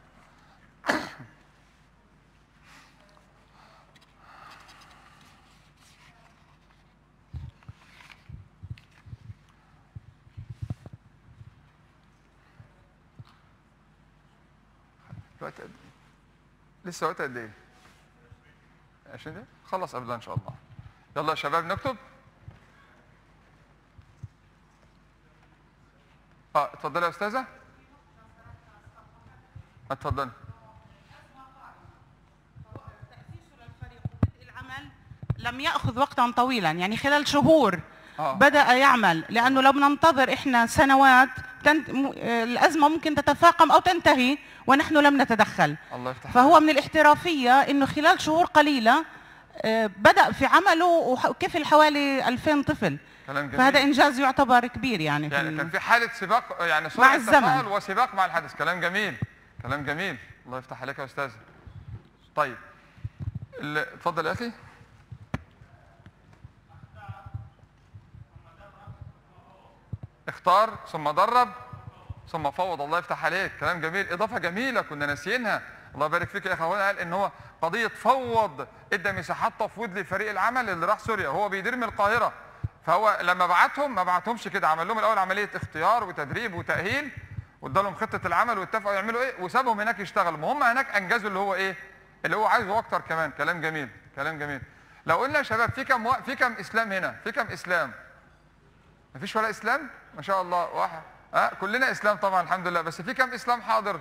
وقت قد ايه؟ لسه وقت قد ايه؟ 20 دقيقة؟ خلص قبلها ان شاء الله. يلا يا شباب نكتب. اه اتفضلي يا استاذة. اتفضلي. لم ياخذ وقتا طويلا يعني خلال شهور آه. بدا يعمل لانه لو بننتظر احنا سنوات تنت... م... آه، الازمه ممكن تتفاقم او تنتهي ونحن لم نتدخل الله يفتح فهو من الاحترافيه انه خلال شهور قليله آه، بدا في عمله وح- وكفل حوالي 2000 طفل كلام جميل. فهذا انجاز يعتبر كبير يعني, في يعني ال- كان في حالة سباق يعني مع سرعة الزمن. تفاعل وسباق مع الحدث كلام جميل كلام جميل الله يفتح عليك يا استاذ طيب ال- اتفضل يا اخي اختار ثم درب ثم فوض الله يفتح عليك كلام جميل اضافه جميله كنا ناسيينها الله يبارك فيك يا اخي هو قال ان هو قضيه فوض ادى مساحات تفويض لفريق العمل اللي راح سوريا هو بيدير من القاهره فهو لما بعتهم ما بعتهمش كده عمل لهم الاول عمليه اختيار وتدريب وتاهيل وادالهم خطه العمل واتفقوا يعملوا ايه وسابهم هناك يشتغلوا ما هم هناك انجزوا اللي هو ايه اللي هو عايزه اكتر كمان كلام جميل كلام جميل لو قلنا يا شباب في كم و... في كم اسلام هنا في كم اسلام مفيش ولا اسلام ما شاء الله واحد اه كلنا اسلام طبعا الحمد لله بس في كم اسلام حاضر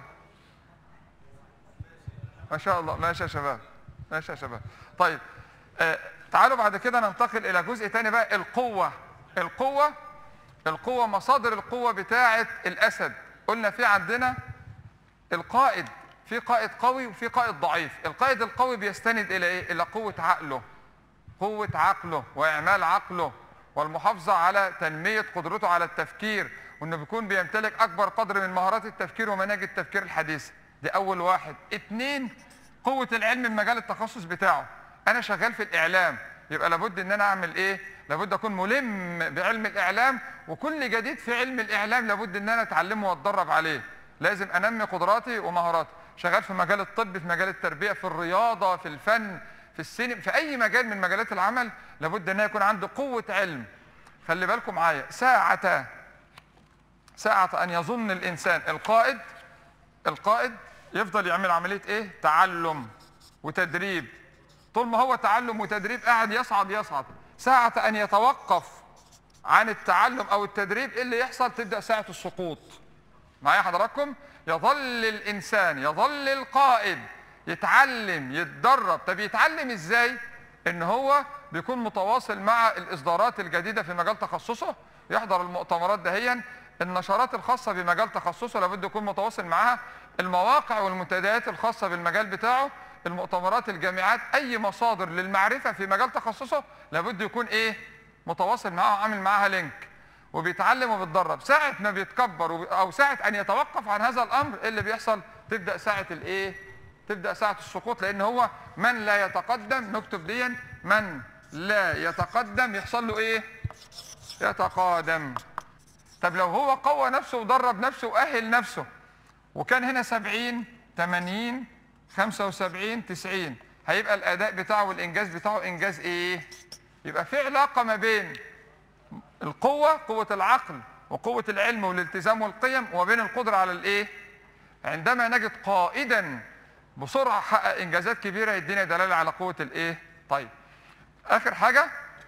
ما شاء الله ماشي يا شباب ماشي يا شباب طيب آه تعالوا بعد كده ننتقل الى جزء تاني بقى القوه القوه القوه مصادر القوه بتاعه الاسد قلنا في عندنا القائد في قائد قوي وفي قائد ضعيف القائد القوي بيستند الى ايه الى قوه عقله قوة عقله وإعمال عقله والمحافظة على تنمية قدرته على التفكير وإنه بيكون بيمتلك أكبر قدر من مهارات التفكير ومناهج التفكير الحديثة دي أول واحد اتنين قوة العلم من مجال التخصص بتاعه أنا شغال في الإعلام يبقى لابد إن أنا أعمل إيه؟ لابد أكون ملم بعلم الإعلام وكل جديد في علم الإعلام لابد إن أنا أتعلمه وأتدرب عليه لازم أنمي قدراتي ومهاراتي شغال في مجال الطب في مجال التربية في الرياضة في الفن في السينما في اي مجال من مجالات العمل لابد ان يكون عنده قوه علم خلي بالكم معايا ساعة ساعة ان يظن الانسان القائد القائد يفضل يعمل عملية ايه تعلم وتدريب طول ما هو تعلم وتدريب قاعد يصعد يصعد ساعة ان يتوقف عن التعلم او التدريب ايه اللي يحصل تبدأ ساعة السقوط معايا حضراتكم يظل الانسان يظل القائد يتعلم يتدرب طب يتعلم ازاي ان هو بيكون متواصل مع الاصدارات الجديده في مجال تخصصه يحضر المؤتمرات دهيا النشرات الخاصه بمجال تخصصه لابد يكون متواصل معاها المواقع والمنتديات الخاصه بالمجال بتاعه المؤتمرات الجامعات اي مصادر للمعرفه في مجال تخصصه لابد يكون ايه متواصل معاها وعامل معاها لينك وبيتعلم وبيتدرب ساعة ما بيتكبر وب- أو ساعة أن يتوقف عن هذا الأمر إيه اللي بيحصل تبدأ ساعة الإيه تبدأ ساعة السقوط لأن هو من لا يتقدم نكتب ديا من لا يتقدم يحصل له إيه يتقادم طب لو هو قوى نفسه ودرب نفسه وأهل نفسه وكان هنا 70 80 75 90 هيبقى الأداء بتاعه والإنجاز بتاعه إنجاز إيه يبقى في علاقة ما بين القوة قوة العقل وقوة العلم والالتزام والقيم وبين القدرة على الايه؟ عندما نجد قائدا بسرعه حقق انجازات كبيره يدينا دلاله على قوه الايه طيب اخر حاجه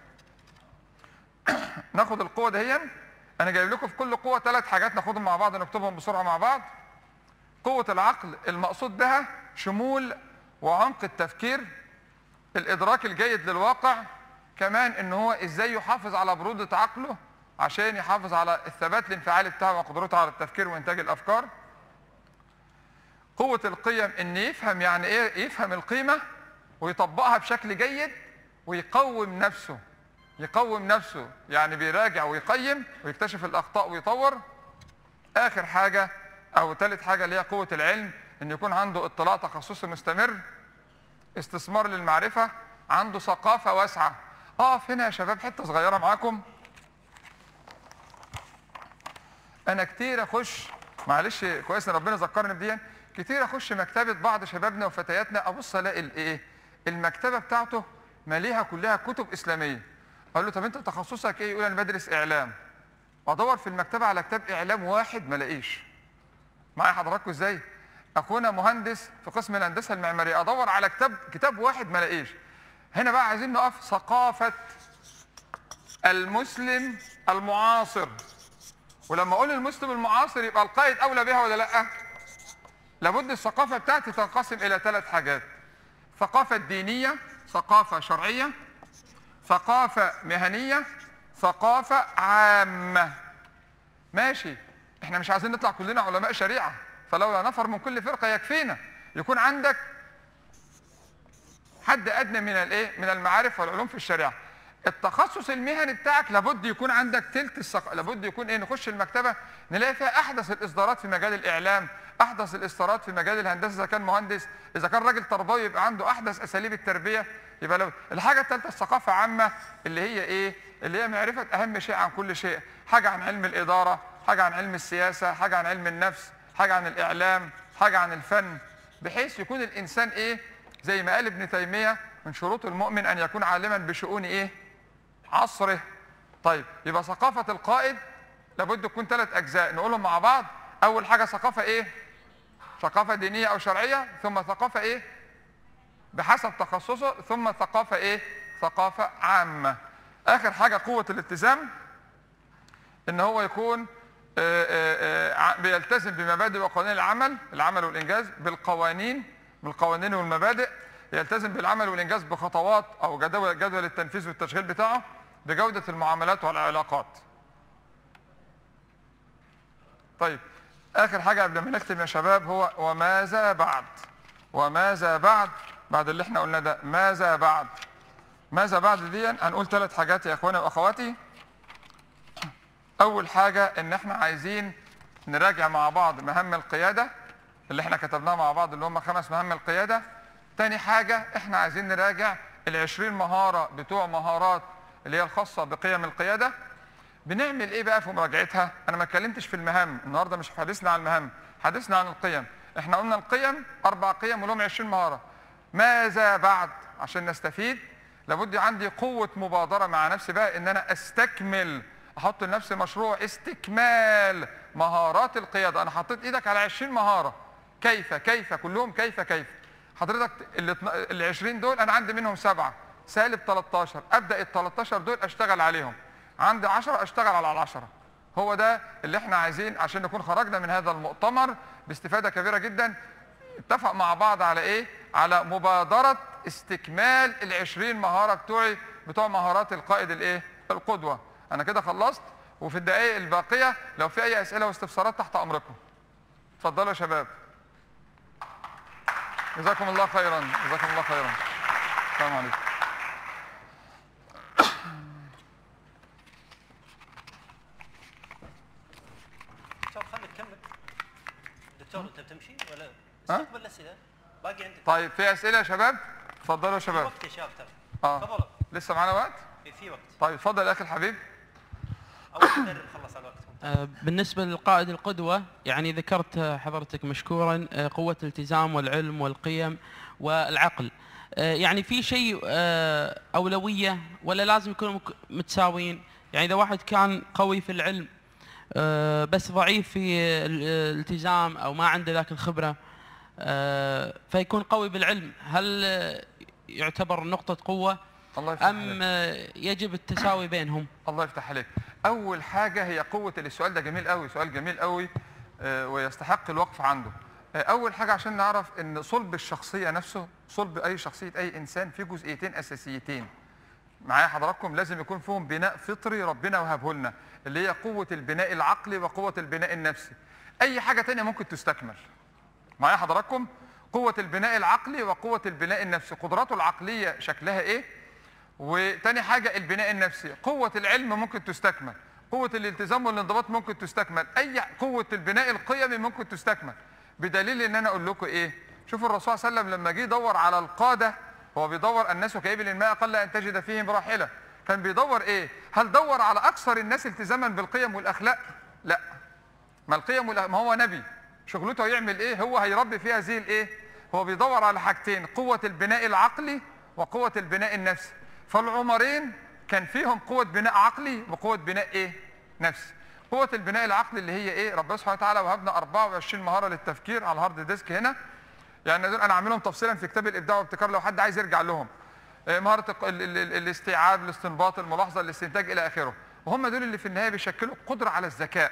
ناخد القوه دهيا انا جايب لكم في كل قوه ثلاث حاجات ناخدهم مع بعض نكتبهم بسرعه مع بعض قوه العقل المقصود بها شمول وعمق التفكير الادراك الجيد للواقع كمان ان هو ازاي يحافظ على بروده عقله عشان يحافظ على الثبات الانفعالي بتاعه وقدرته على التفكير وانتاج الافكار قوة القيم ان يفهم يعني ايه يفهم القيمة ويطبقها بشكل جيد ويقوم نفسه يقوم نفسه يعني بيراجع ويقيم ويكتشف الاخطاء ويطور اخر حاجة او ثالث حاجة اللي هي قوة العلم ان يكون عنده اطلاع تخصصي مستمر استثمار للمعرفة عنده ثقافة واسعة اقف هنا يا شباب حتة صغيرة معاكم انا كتير اخش معلش كويس ان ربنا ذكرني بدي كتير اخش مكتبه بعض شبابنا وفتياتنا ابص الاقي الايه المكتبه بتاعته ماليها كلها كتب اسلاميه اقول له طب انت تخصصك ايه يقول انا بدرس اعلام ادور في المكتبه على كتاب اعلام واحد ما الاقيش معايا حضراتكم ازاي اخونا مهندس في قسم الهندسه المعماريه ادور على كتاب كتاب واحد ما الاقيش هنا بقى عايزين نقف ثقافه المسلم المعاصر ولما اقول المسلم المعاصر يبقى القائد اولى بها ولا لا لابد الثقافه بتاعتي تنقسم الى ثلاث حاجات ثقافه دينيه ثقافه شرعيه ثقافه مهنيه ثقافه عامه ماشي احنا مش عايزين نطلع كلنا علماء شريعه فلولا نفر من كل فرقه يكفينا يكون عندك حد ادنى من الايه من المعارف والعلوم في الشريعه التخصص المهني بتاعك لابد يكون عندك تلت الثق... لابد يكون ايه نخش المكتبه نلاقي فيها احدث الاصدارات في مجال الاعلام احدث الاصدارات في مجال الهندسه اذا كان مهندس اذا كان راجل تربوي يبقى عنده احدث اساليب التربيه يبقى لو الحاجه الثالثه الثقافه عامه اللي هي ايه اللي هي معرفه اهم شيء عن كل شيء حاجه عن علم الاداره حاجه عن علم السياسه حاجه عن علم النفس حاجه عن الاعلام حاجه عن الفن بحيث يكون الانسان ايه زي ما قال ابن تيميه من شروط المؤمن ان يكون عالما بشؤون ايه عصره طيب يبقى ثقافة القائد لابد تكون ثلاث أجزاء نقولهم مع بعض أول حاجة ثقافة إيه؟ ثقافة دينية أو شرعية ثم ثقافة إيه؟ بحسب تخصصه ثم ثقافة إيه؟ ثقافة عامة آخر حاجة قوة الالتزام إن هو يكون آه، آه، آه، بيلتزم بمبادئ وقوانين العمل العمل والإنجاز بالقوانين بالقوانين والمبادئ يلتزم بالعمل والإنجاز بخطوات أو جدول جدول التنفيذ والتشغيل بتاعه بجودة المعاملات والعلاقات طيب آخر حاجة قبل ما نختم يا شباب هو وماذا بعد وماذا بعد بعد اللي احنا قلنا ده ماذا بعد ماذا بعد دي هنقول ثلاث حاجات يا اخواني واخواتي اول حاجة ان احنا عايزين نراجع مع بعض مهام القيادة اللي احنا كتبناها مع بعض اللي هم خمس مهام القيادة تاني حاجة احنا عايزين نراجع العشرين مهارة بتوع مهارات اللي هي الخاصة بقيم القيادة بنعمل ايه بقى في مراجعتها انا ما اتكلمتش في المهام النهارده مش حديثنا عن المهام حديثنا عن القيم احنا قلنا القيم اربع قيم ولهم 20 مهاره ماذا بعد عشان نستفيد لابد عندي قوه مبادره مع نفسي بقى ان انا استكمل احط لنفسي مشروع استكمال مهارات القياده انا حطيت ايدك على 20 مهاره كيف كيف كلهم كيف كيف حضرتك ال 20 دول انا عندي منهم سبعه سالب 13 ابدا ال 13 دول اشتغل عليهم عندي 10 اشتغل على العشرة هو ده اللي احنا عايزين عشان نكون خرجنا من هذا المؤتمر باستفادة كبيرة جدا اتفق مع بعض على ايه على مبادرة استكمال العشرين مهارة بتوعي بتوع مهارات القائد الايه القدوة انا كده خلصت وفي الدقائق الباقية لو في اي اسئلة واستفسارات تحت امركم اتفضلوا يا شباب جزاكم الله خيرا جزاكم الله خيرا السلام عليكم دكتور خليك كمل دكتور انت بتمشي ولا ها؟ استقبل الاسئله باقي عندك طيب في اسئلة يا شباب اتفضلوا يا في شباب وقت يا شباب ترى اه تفضلوا لسه معانا وقت في, في وقت طيب اتفضل يا اخي الحبيب اول مدرب خلص على الوقت آه، بالنسبة للقائد القدوة يعني ذكرت آه، حضرتك مشكورا آه، قوة الالتزام والعلم والقيم والعقل آه، يعني في شيء آه، أولوية ولا لازم يكونوا مك- متساويين يعني إذا واحد كان قوي في العلم آه، بس ضعيف في ال- الالتزام أو ما عنده ذاك الخبرة آه، فيكون قوي بالعلم هل آه، يعتبر نقطة قوة الله يفتح أم عليك. آه، يجب التساوي بينهم الله يفتح عليك اول حاجه هي قوه السؤال ده جميل قوي سؤال جميل قوي آه، ويستحق الوقف عنده آه، اول حاجه عشان نعرف ان صلب الشخصيه نفسه صلب اي شخصيه اي انسان فيه جزئيتين اساسيتين معايا حضراتكم لازم يكون فيهم بناء فطري ربنا وهبه لنا اللي هي قوه البناء العقلي وقوه البناء النفسي اي حاجه تانية ممكن تستكمل معايا حضراتكم قوه البناء العقلي وقوه البناء النفسي قدراته العقليه شكلها ايه وتاني حاجة البناء النفسي قوة العلم ممكن تستكمل قوة الالتزام والانضباط ممكن تستكمل أي قوة البناء القيمي ممكن تستكمل بدليل ان انا اقول لكم ايه شوفوا الرسول صلى الله عليه وسلم لما جه يدور على القادة هو بيدور الناس كإبل الماء قل ان تجد فيهم راحلة كان بيدور ايه هل دور على اكثر الناس التزاما بالقيم والاخلاق لا ما القيم والأخلاق ما هو نبي شغلته يعمل ايه هو هيربي فيها زي الايه هو بيدور على حاجتين قوة البناء العقلي وقوة البناء النفسي فالعمرين كان فيهم قوة بناء عقلي وقوة بناء ايه نفسي قوة البناء العقلي اللي هي ايه ربنا سبحانه وتعالى وهبنا 24 مهارة للتفكير على الهارد ديسك هنا يعني دول انا عاملهم تفصيلا في كتاب الابداع والابتكار لو حد عايز يرجع لهم آه، مهارة الق- ال- ال- ال- الاستيعاب الاستنباط الملاحظة الاستنتاج الى اخره وهم دول اللي في النهاية بيشكلوا قدرة على الذكاء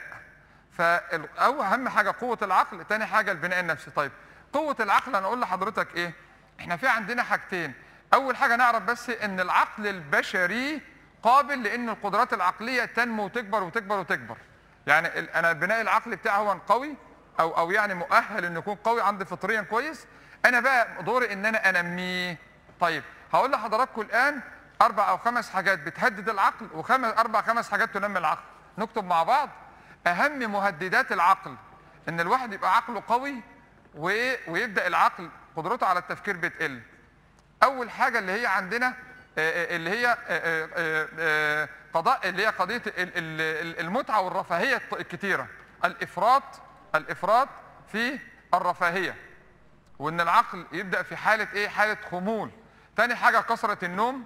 فأو أهم حاجة قوة العقل تاني حاجة البناء النفسي طيب قوة العقل أنا أقول لحضرتك إيه إحنا في عندنا حاجتين أول حاجة نعرف بس إن العقل البشري قابل لأن القدرات العقلية تنمو وتكبر وتكبر وتكبر يعني ال- أنا البناء العقلي بتاعي هو قوي أو أو يعني مؤهل إنه يكون قوي عندي فطريا كويس أنا بقى دوري إن أنا أنميه طيب هقول لحضراتكم الآن أربع أو خمس حاجات بتهدد العقل وخمس أربع خمس حاجات تنمي العقل نكتب مع بعض اهم مهددات العقل ان الواحد يبقى عقله قوي و- ويبدا العقل قدرته على التفكير بتقل اول حاجه اللي هي عندنا آه، آه، اللي هي آه، آه، آه، قضاء اللي هي قضيه ال- ال- ال- المتعه والرفاهيه الط- الكتيره الافراط الافراط في الرفاهيه وان العقل يبدا في حاله ايه حاله خمول تاني حاجه كثره النوم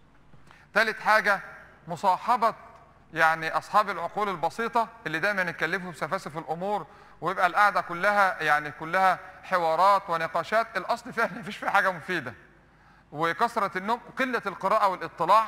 ثالث حاجة مصاحبة يعني أصحاب العقول البسيطة اللي دايما يتكلفوا بسفاسف الأمور ويبقى القعدة كلها يعني كلها حوارات ونقاشات الأصل فيها مفيش فيها حاجة مفيدة وكثرة النوم قلة القراءة والاطلاع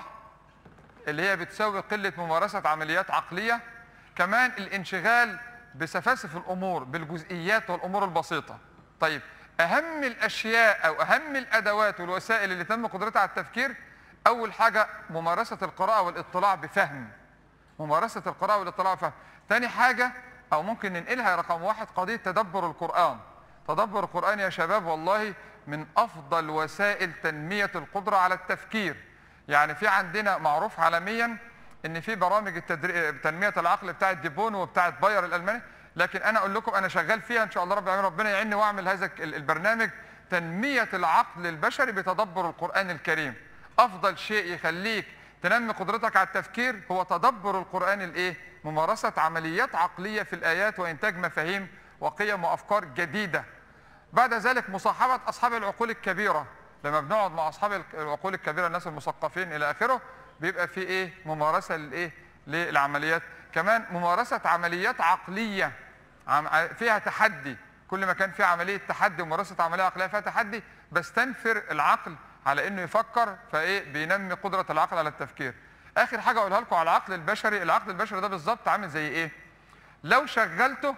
اللي هي بتساوي قلة ممارسة عمليات عقلية كمان الانشغال بسفاسف الأمور بالجزئيات والأمور البسيطة طيب أهم الأشياء أو أهم الأدوات والوسائل اللي تم قدرتها على التفكير أول حاجة ممارسة القراءة والاطلاع بفهم ممارسة القراءة والاطلاع بفهم تاني حاجة أو ممكن ننقلها رقم واحد قضية تدبر القرآن تدبر القرآن يا شباب والله من أفضل وسائل تنمية القدرة على التفكير يعني في عندنا معروف عالميا ان في برامج التدري... تنميه العقل بتاعه ديبون وبتاعه باير الالماني لكن انا اقول لكم انا شغال فيها ان شاء الله رب العالمين ربنا يعيني واعمل هذا ال- البرنامج تنميه العقل البشري بتدبر القران الكريم افضل شيء يخليك تنمي قدرتك على التفكير هو تدبر القران الايه ممارسه عمليات عقليه في الايات وانتاج مفاهيم وقيم وافكار جديده بعد ذلك مصاحبة أصحاب العقول الكبيرة لما بنقعد مع أصحاب الك- العقول الكبيرة الناس المثقفين إلى آخره بيبقى في إيه ممارسة للإيه للعمليات كمان ممارسة عمليات عقلية عم- ع- فيها تحدي كل ما كان في عملية تحدي وممارسة عملية عقلية فيها تحدي بستنفر العقل على إنه يفكر فإيه بينمي قدرة العقل على التفكير آخر حاجة أقولها لكم على العقل البشري العقل البشري ده بالظبط عامل زي إيه لو شغلته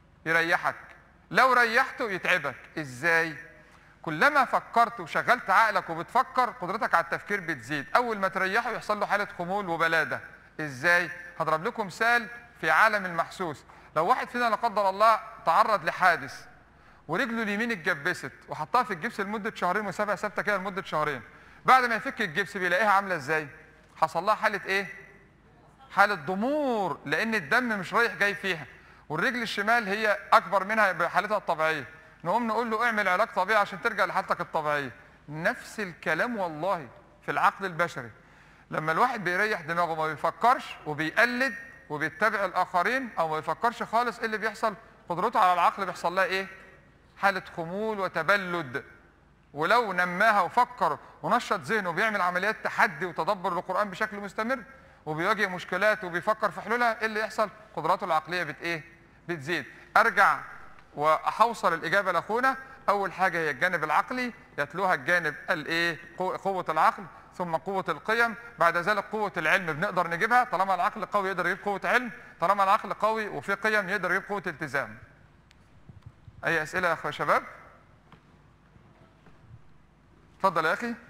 يريحك لو ريحته يتعبك ازاي كلما فكرت وشغلت عقلك وبتفكر قدرتك على التفكير بتزيد اول ما تريحه يحصل له حاله خمول وبلاده ازاي هضرب لكم مثال في عالم المحسوس لو واحد فينا لا قدر الله تعرض لحادث ورجله اليمين اتجبست وحطها في الجبس لمده شهرين وسابها ثابته كده لمده شهرين بعد ما يفك الجبس بيلاقيها عامله ازاي حصل لها حاله ايه حالة ضمور لأن الدم مش رايح جاي فيها والرجل الشمال هي أكبر منها بحالتها الطبيعية نقوم نقول له اعمل علاج طبيعي عشان ترجع لحالتك الطبيعية نفس الكلام والله في العقل البشري لما الواحد بيريح دماغه ما بيفكرش وبيقلد وبيتبع الآخرين أو ما بيفكرش خالص إيه اللي بيحصل قدرته على العقل بيحصل لها إيه حالة خمول وتبلد ولو نماها وفكر ونشط ذهنه وبيعمل عمليات تحدي وتدبر للقرآن بشكل مستمر وبيواجه مشكلات وبيفكر في حلولها ايه اللي يحصل قدراته العقلية بت ايه بتزيد ارجع واحوصل الاجابة لاخونا اول حاجه هي الجانب العقلي يتلوها الجانب الايه قو- قوه العقل ثم قوه القيم بعد ذلك قوه العلم بنقدر نجيبها طالما العقل قوي يقدر يجيب قوه علم طالما العقل قوي وفي قيم يقدر يجيب قوه التزام اي اسئله يا اخويا شباب اتفضل يا اخي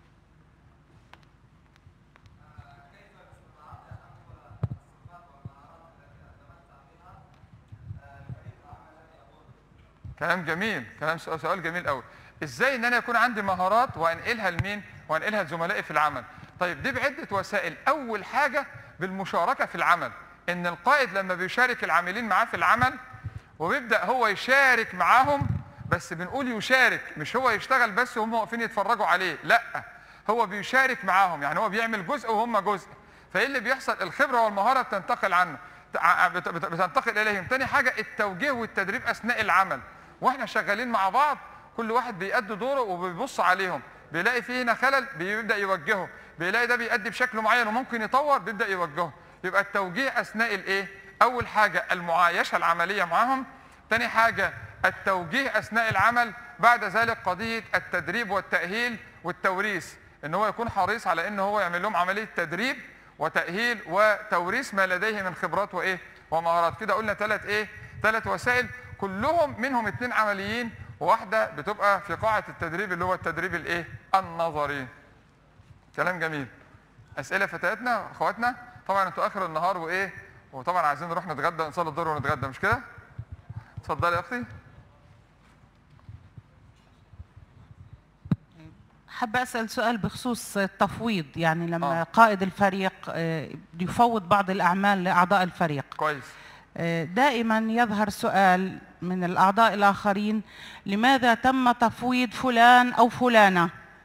كلام جميل كلام سؤال سؤال جميل قوي ازاي ان انا يكون عندي مهارات وانقلها لمين وانقلها لزملائي في العمل طيب دي بعده وسائل اول حاجه بالمشاركه في العمل ان القائد لما بيشارك العاملين معاه في العمل وبيبدا هو يشارك معاهم بس بنقول يشارك مش هو يشتغل بس وهم واقفين يتفرجوا عليه لا هو بيشارك معاهم يعني هو بيعمل جزء وهم جزء فايه اللي بيحصل الخبره والمهاره بتنتقل عنه تع- بت- بت- بتنتقل اليهم تاني حاجه التوجيه والتدريب اثناء العمل واحنا شغالين مع بعض كل واحد بيأدي دوره وبيبص عليهم بيلاقي فيه هنا خلل بيبدا يوجهه بيلاقي ده بيأدي بشكل معين وممكن يطور بيبدا يوجهه يبقى التوجيه اثناء الايه اول حاجه المعايشه العمليه معاهم تاني حاجه التوجيه اثناء العمل بعد ذلك قضيه التدريب والتاهيل والتوريث ان هو يكون حريص على ان هو يعمل لهم عمليه تدريب وتاهيل وتوريث ما لديه من خبرات وايه ومهارات كده قلنا ثلاث ايه ثلاث وسائل كلهم منهم اثنين عمليين وواحده بتبقى في قاعه التدريب اللي هو التدريب الايه النظري كلام جميل اسئله فتياتنا اخواتنا طبعا انتوا اخر النهار وايه وطبعا عايزين نروح نتغدى نصلي الظهر ونتغدى مش كده اتفضلي يا اختي حابة أسأل سؤال بخصوص التفويض يعني لما آه. آه. قائد الفريق آه، يفوض بعض الأعمال لأعضاء الفريق كويس آه، دائما يظهر سؤال من الأعضاء الآخرين لماذا تم تفويض فلان أو فلانة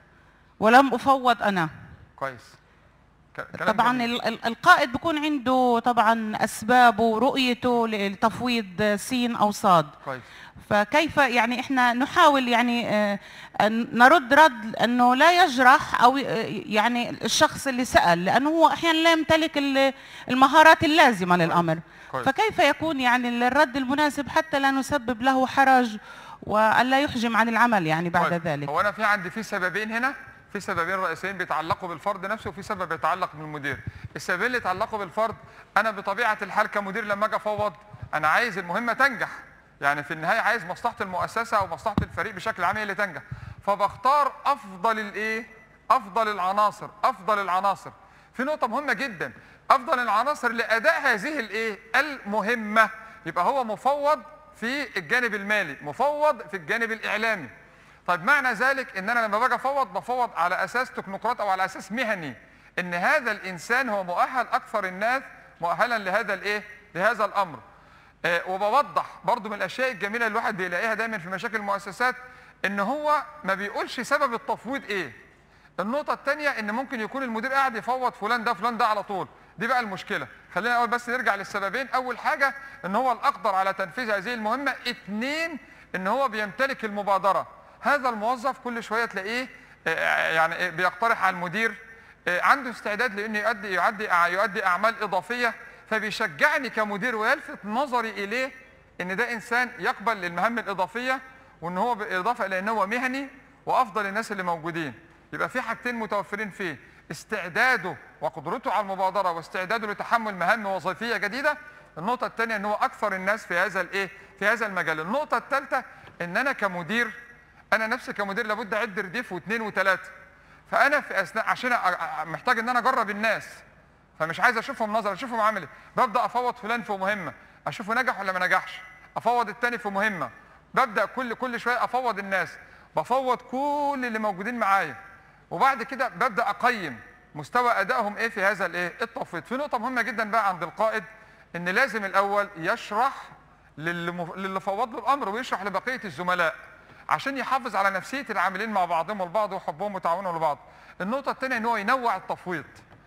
ولم أفوض أنا كويس ك- كلام طبعا جميل. ال- ال- القائد بيكون عنده طبعا أسبابه ورؤيته لتفويض سين أو صاد كويس فكيف يعني احنا نحاول يعني آه، أن نرد رد انه لا يجرح او آه، يعني الشخص اللي سال لانه هو احيانا لا يمتلك ال- المهارات اللازمه للامر كويس. فكيف يكون يعني الرد المناسب حتى لا نسبب له حرج والا يحجم عن العمل يعني بعد طيب، ذلك هو انا في عندي في سببين هنا في سببين رئيسيين بيتعلقوا بالفرد نفسه وفي سبب يتعلق بالمدير السببين اللي يتعلقوا بالفرد انا بطبيعه الحال كمدير لما اجي افوض انا عايز المهمه تنجح يعني في النهايه عايز مصلحه المؤسسه او مصلحه الفريق بشكل عام هي اللي تنجح فبختار افضل الايه افضل العناصر افضل العناصر في نقطه مهمه جدا افضل العناصر لاداء هذه الايه المهمه يبقى هو مفوض في الجانب المالي مفوض في الجانب الاعلامي طيب معنى ذلك ان انا لما باجي افوض بفوض على اساس تكنوقراط او على اساس مهني ان هذا الانسان هو مؤهل اكثر الناس مؤهلا لهذا الايه لهذا الامر آه وبوضح برضو من الاشياء الجميله اللي الواحد بيلاقيها دايما في مشاكل المؤسسات ان هو ما بيقولش سبب التفويض ايه النقطة الثانية ان ممكن يكون المدير قاعد يفوض فلان ده فلان ده على طول دي بقى المشكلة خلينا اول بس نرجع للسببين اول حاجة ان هو الاقدر على تنفيذ هذه المهمة اثنين ان هو بيمتلك المبادرة هذا الموظف كل شوية تلاقيه آه، يعني آه، بيقترح على المدير آه، عنده استعداد لانه يؤدي يؤدي يؤدي اعمال اضافية فبيشجعني كمدير ويلفت نظري اليه ان ده انسان يقبل للمهام الاضافية وان هو بالاضافة الى ان هو مهني وافضل الناس اللي موجودين يبقى في حاجتين متوفرين فيه استعداده وقدرته على المبادره واستعداده لتحمل مهام وظيفيه جديده النقطه الثانيه ان هو اكثر الناس في هذا الايه في هذا المجال النقطه الثالثه ان انا كمدير انا نفسي كمدير لابد اعد رديف واثنين وثلاثه فانا في اثناء عشان أ- أ- محتاج ان انا اجرب الناس فمش عايز اشوفهم نظر اشوفهم عامل ايه ببدا افوض فلان في مهمه اشوفه نجح ولا ما نجحش افوض التاني في مهمه ببدا كل كل شويه افوض الناس بفوض كل اللي موجودين معايا وبعد كده ببدا اقيم مستوى ادائهم ايه في هذا الايه التفويض في نقطه مهمه جدا بقى عند القائد ان لازم الاول يشرح للي مف- للي فوض له الامر ويشرح لبقيه الزملاء عشان يحافظ على نفسيه العاملين مع بعضهم البعض وحبهم وتعاونهم لبعض النقطه الثانيه ان هو ينوع التفويض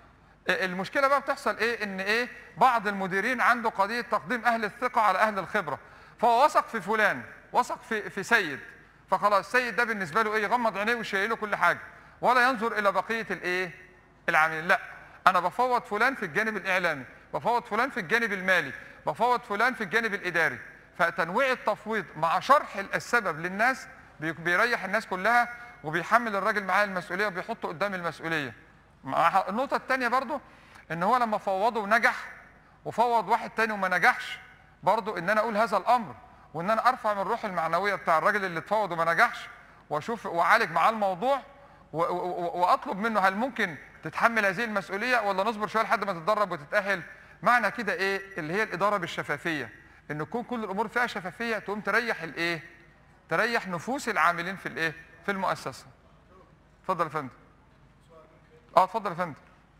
المشكله بقى بتحصل ايه ان ايه بعض المديرين عنده قضيه تقديم اهل الثقه على اهل الخبره فهو وثق في فلان وثق في في سيد فخلاص السيد ده بالنسبه له ايه يغمض عينيه ويشيل له كل حاجه ولا ينظر الى بقيه الايه العاملين لا انا بفوض فلان في الجانب الاعلامي بفوض فلان في الجانب المالي بفوض فلان في الجانب الاداري فتنويع التفويض مع شرح السبب للناس بي- بيريح الناس كلها وبيحمل الراجل معاه المسؤوليه وبيحطه قدام المسؤوليه مع- النقطه الثانيه برضو ان هو لما فوضه ونجح وفوض واحد تاني وما نجحش برضو ان انا اقول هذا الامر وان انا ارفع من الروح المعنويه بتاع الراجل اللي اتفوض وما نجحش واشوف واعالج معاه الموضوع و- و- و- واطلب منه هل ممكن تتحمل هذه المسؤوليه ولا نصبر شويه لحد ما تتدرب وتتاهل معنى كده ايه اللي هي الاداره بالشفافيه ان تكون كل الامور فيها شفافيه تقوم تريح الايه تريح نفوس العاملين في الايه في المؤسسه اتفضل يا فندم اه اتفضل يا فندم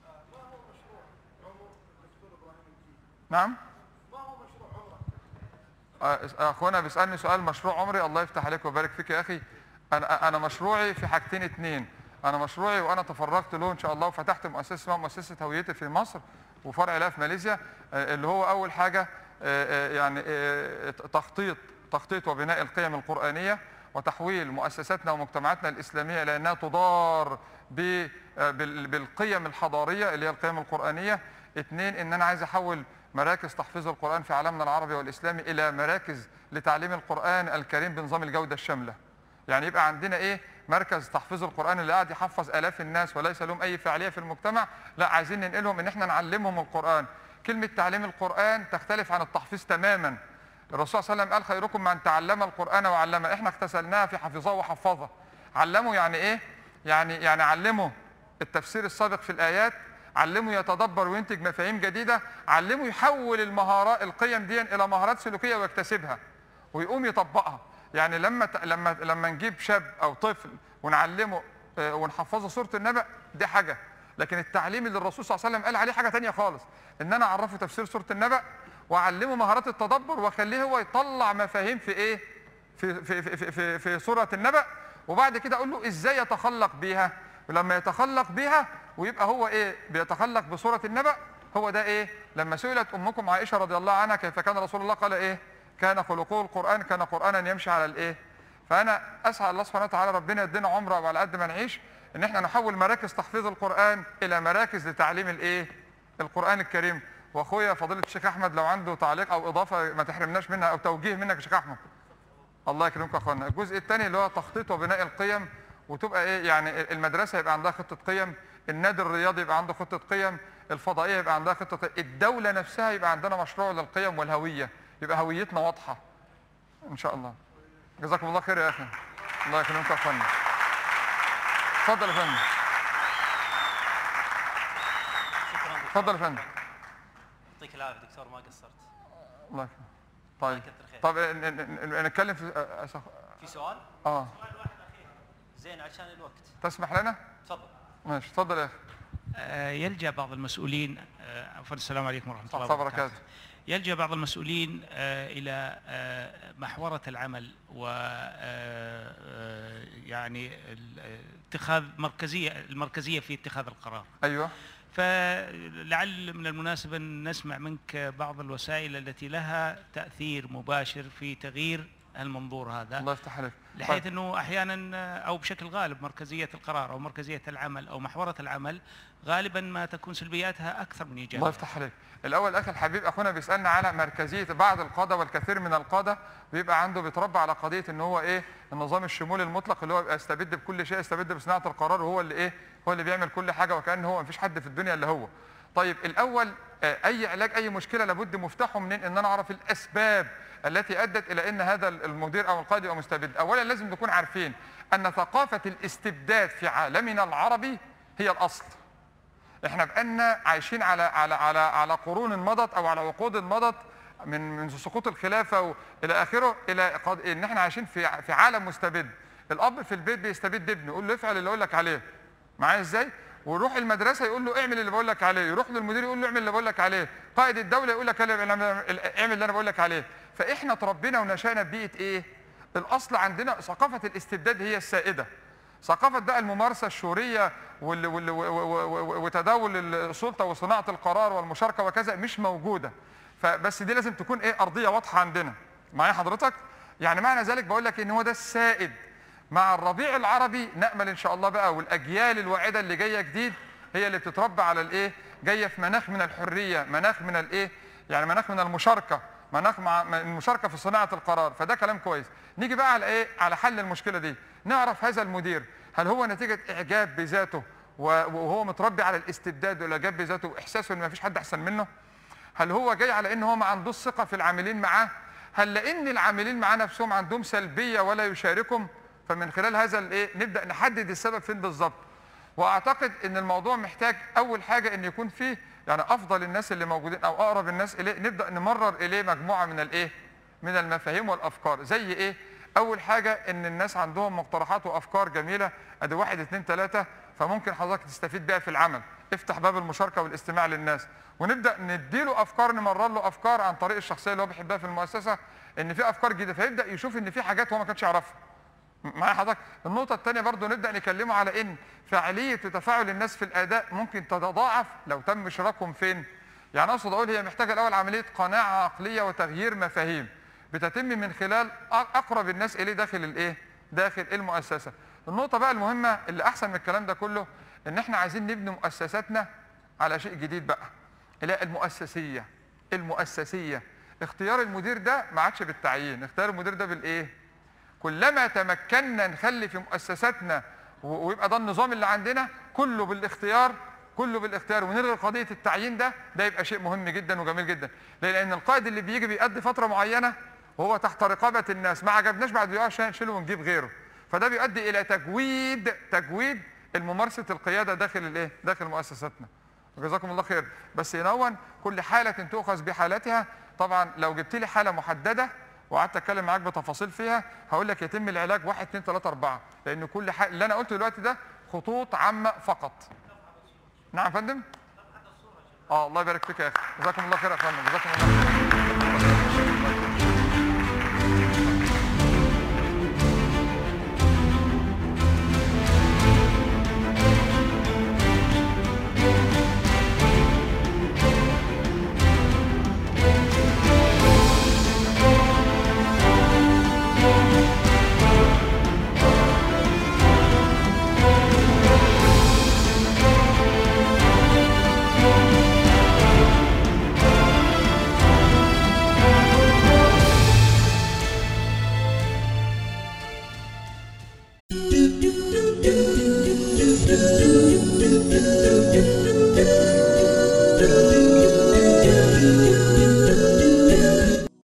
نعم آه، اخونا بيسالني سؤال مشروع عمري الله يفتح عليك ويبارك فيك يا اخي انا انا مشروعي في حاجتين اتنين انا مشروعي وانا تفرغت له ان شاء الله وفتحت مؤسسه اسمها مؤسسه هويتي في مصر وفرع لها في ماليزيا آه، اللي هو اول حاجه آه، آه، يعني آه، تخطيط تخطيط وبناء القيم القرانيه وتحويل مؤسساتنا ومجتمعاتنا الاسلاميه الى انها تدار ب- آه، بال- بالقيم الحضاريه اللي هي القيم القرانيه اثنين ان انا عايز احول مراكز تحفيظ القران في عالمنا العربي والاسلامي الى مراكز لتعليم القران الكريم بنظام الجوده الشامله يعني يبقى عندنا ايه مركز تحفيظ القران اللي قاعد يحفظ الاف الناس وليس لهم اي فعاليه في المجتمع لا عايزين ننقلهم ان احنا نعلمهم القران كلمه تعليم القران تختلف عن التحفيظ تماما الرسول صلى الله عليه وسلم قال خيركم من تعلم القران وعلمه احنا اغتسلناها في حفظه وحفظه علمه يعني ايه يعني يعني علمه التفسير السابق في الايات علمه يتدبر وينتج مفاهيم جديده علمه يحول المهارات القيم دي الى مهارات سلوكيه ويكتسبها ويقوم يطبقها يعني لما ت- لما لما نجيب شاب او طفل ونعلمه آه، ونحفظه سوره النبأ دي حاجه لكن التعليم اللي الرسول صلى الله عليه وسلم قال عليه حاجه تانية خالص ان انا اعرفه تفسير سوره النبأ واعلمه مهارات التدبر واخليه هو يطلع مفاهيم في ايه في في في في, في, في سوره النبأ وبعد كده اقول له ازاي يتخلق بيها ولما يتخلق بيها ويبقى هو ايه بيتخلق بسوره النبأ هو ده ايه لما سئلت امكم عائشه رضي الله عنها كيف كان رسول الله قال ايه كان خلقه القران كان قرانا يمشي على الايه فانا اسال الله سبحانه وتعالى ربنا يدينا عمره وعلى قد ما نعيش ان احنا نحول مراكز تحفيظ القران الى مراكز لتعليم الايه القران الكريم واخويا فضيله الشيخ احمد لو عنده تعليق او اضافه ما تحرمناش منها او توجيه منك يا شيخ احمد الله يكرمك يا اخوانا الجزء الثاني اللي هو تخطيط وبناء القيم وتبقى ايه يعني المدرسه يبقى عندها خطه قيم النادي الرياضي يبقى عنده خطه قيم الفضائيه يبقى عندها خطه قيم الدوله نفسها يبقى عندنا مشروع للقيم والهويه يبقى هويتنا واضحه ان شاء الله جزاكم الله خير يا اخي الله يكرمك يا اخوانا اتفضل يا فندم اتفضل يا فندم يعطيك العافيه دكتور ما قصرت الله يكرمك طيب يكثر خيرك. طب ن- ن- ن- نتكلم في أ- أ- في سؤال اه زين عشان الوقت تسمح لنا تفضل ماشي اتفضل يا اخي آه، يلجا بعض المسؤولين آه، عفوا السلام عليكم ورحمه الله ورحمة الله وبركاته وبركاته. يلجا بعض المسؤولين آه، الى آه، محوره العمل و آه، آه، يعني ال- آه، اتخاذ مركزيه المركزيه في اتخاذ القرار ايوه فلعل من المناسبة أن نسمع منك بعض الوسائل التي لها تأثير مباشر في تغيير المنظور هذا الله يفتح عليك بحيث أنه أحيانا أو بشكل غالب مركزية القرار أو مركزية العمل أو محورة العمل غالبا ما تكون سلبياتها أكثر من الله إيجابها يفتح عليك الاول اخي الحبيب اخونا بيسالنا على مركزيه بعض القاده والكثير من القاده بيبقى عنده بيتربى على قضيه ان هو ايه النظام الشمولي المطلق اللي هو بيبقى يستبد بكل شيء يستبد بصناعه القرار وهو اللي ايه هو اللي بيعمل كل حاجه وكان هو مفيش حد في الدنيا الا هو طيب الاول آه، اي علاج اي مشكله لابد مفتاحه منين ان انا اعرف الاسباب التي ادت الى ان هذا المدير او القائد يبقى مستبد اولا لازم نكون عارفين ان ثقافه الاستبداد في عالمنا العربي هي الاصل احنا بقالنا عايشين على على على على قرون مضت او على عقود مضت من منذ سقوط الخلافه و- الى اخره الى قد ان احنا عايشين في في عالم مستبد الاب في البيت بيستبد ابنه يقول له افعل اللي اقول لك عليه معايا ازاي ويروح المدرسه يقول له اعمل اللي بقول لك عليه يروح للمدير يقول له اعمل اللي بقول لك عليه قائد الدوله يقول لك اعمل اعمل اللي انا بقول لك عليه فاحنا تربينا ونشأنا ببيئه ايه الاصل عندنا ثقافه الاستبداد هي السائده ثقافة بقى الممارسة الشورية وال- وال- و- و- و- وتداول السلطة وصناعة القرار والمشاركة وكذا مش موجودة فبس دي لازم تكون ايه أرضية واضحة عندنا معايا حضرتك يعني معنى ذلك بقول لك ان هو ده السائد مع الربيع العربي نأمل ان شاء الله بقى والاجيال الواعدة اللي جاية جديد هي اللي بتتربى على الايه جاية في مناخ من الحرية مناخ من الايه يعني مناخ من المشاركة مناخ مع مع المشاركه في صناعه القرار فده كلام كويس نيجي بقى على ايه على حل المشكله دي نعرف هذا المدير هل هو نتيجه اعجاب بذاته و- وهو متربي على الاستبداد والاعجاب بذاته واحساسه ان ما فيش حد احسن منه هل هو جاي على ان هو ما عندوش ثقه في العاملين معاه هل لان العاملين معاه نفسهم عندهم سلبيه ولا يشاركهم فمن خلال هذا الايه نبدا نحدد السبب فين بالظبط واعتقد ان الموضوع محتاج اول حاجه ان يكون فيه يعني افضل الناس اللي موجودين او اقرب الناس اليه نبدا نمرر اليه مجموعه من الايه من المفاهيم والافكار زي ايه اول حاجه ان الناس عندهم مقترحات وافكار جميله ادي واحد اتنين تلاته فممكن حضرتك تستفيد بيها في العمل افتح باب المشاركه والاستماع للناس ونبدا نديله افكار نمرر له افكار عن طريق الشخصيه اللي هو بيحبها في المؤسسه ان في افكار جديده فيبدا يشوف ان في حاجات هو ما كانش يعرفها معايا حضرتك النقطة الثانية برضو نبدأ نكلمه على إن فعالية وتفاعل الناس في الأداء ممكن تتضاعف لو تم إشراكهم فين؟ يعني أقصد أقول هي محتاجة الأول عملية قناعة عقلية وتغيير مفاهيم بتتم من خلال أ- أقرب الناس إليه داخل الإيه؟ داخل المؤسسة. النقطة بقى المهمة اللي أحسن من الكلام ده كله إن إحنا عايزين نبني مؤسساتنا على شيء جديد بقى. اللي هي المؤسسية. المؤسسية. اختيار المدير ده ما عادش بالتعيين، اختيار المدير ده بالإيه؟ كلما تمكنا نخلي في مؤسساتنا و- ويبقى ده النظام اللي عندنا كله بالاختيار كله بالاختيار ونلغي قضيه التعيين ده ده يبقى شيء مهم جدا وجميل جدا ليه؟ لان القائد اللي بيجي بيأدي فتره معينه وهو تحت رقابه الناس ما عجبناش بعد يقع عشان نشيله ونجيب غيره فده بيؤدي الى تجويد تجويد الممارسه القياده داخل الايه داخل مؤسساتنا جزاكم الله خير بس ينون كل حاله تؤخذ بحالتها طبعا لو جبت لي حاله محدده وقعدت اتكلم معاك بتفاصيل فيها هقول لك يتم العلاج 1 2 3 4 لان كل حاجه اللي انا قلته دلوقتي ده خطوط عامه فقط نعم يا فندم اه الله يبارك فيك يا اخي جزاكم الله خير يا فندم جزاكم الله خير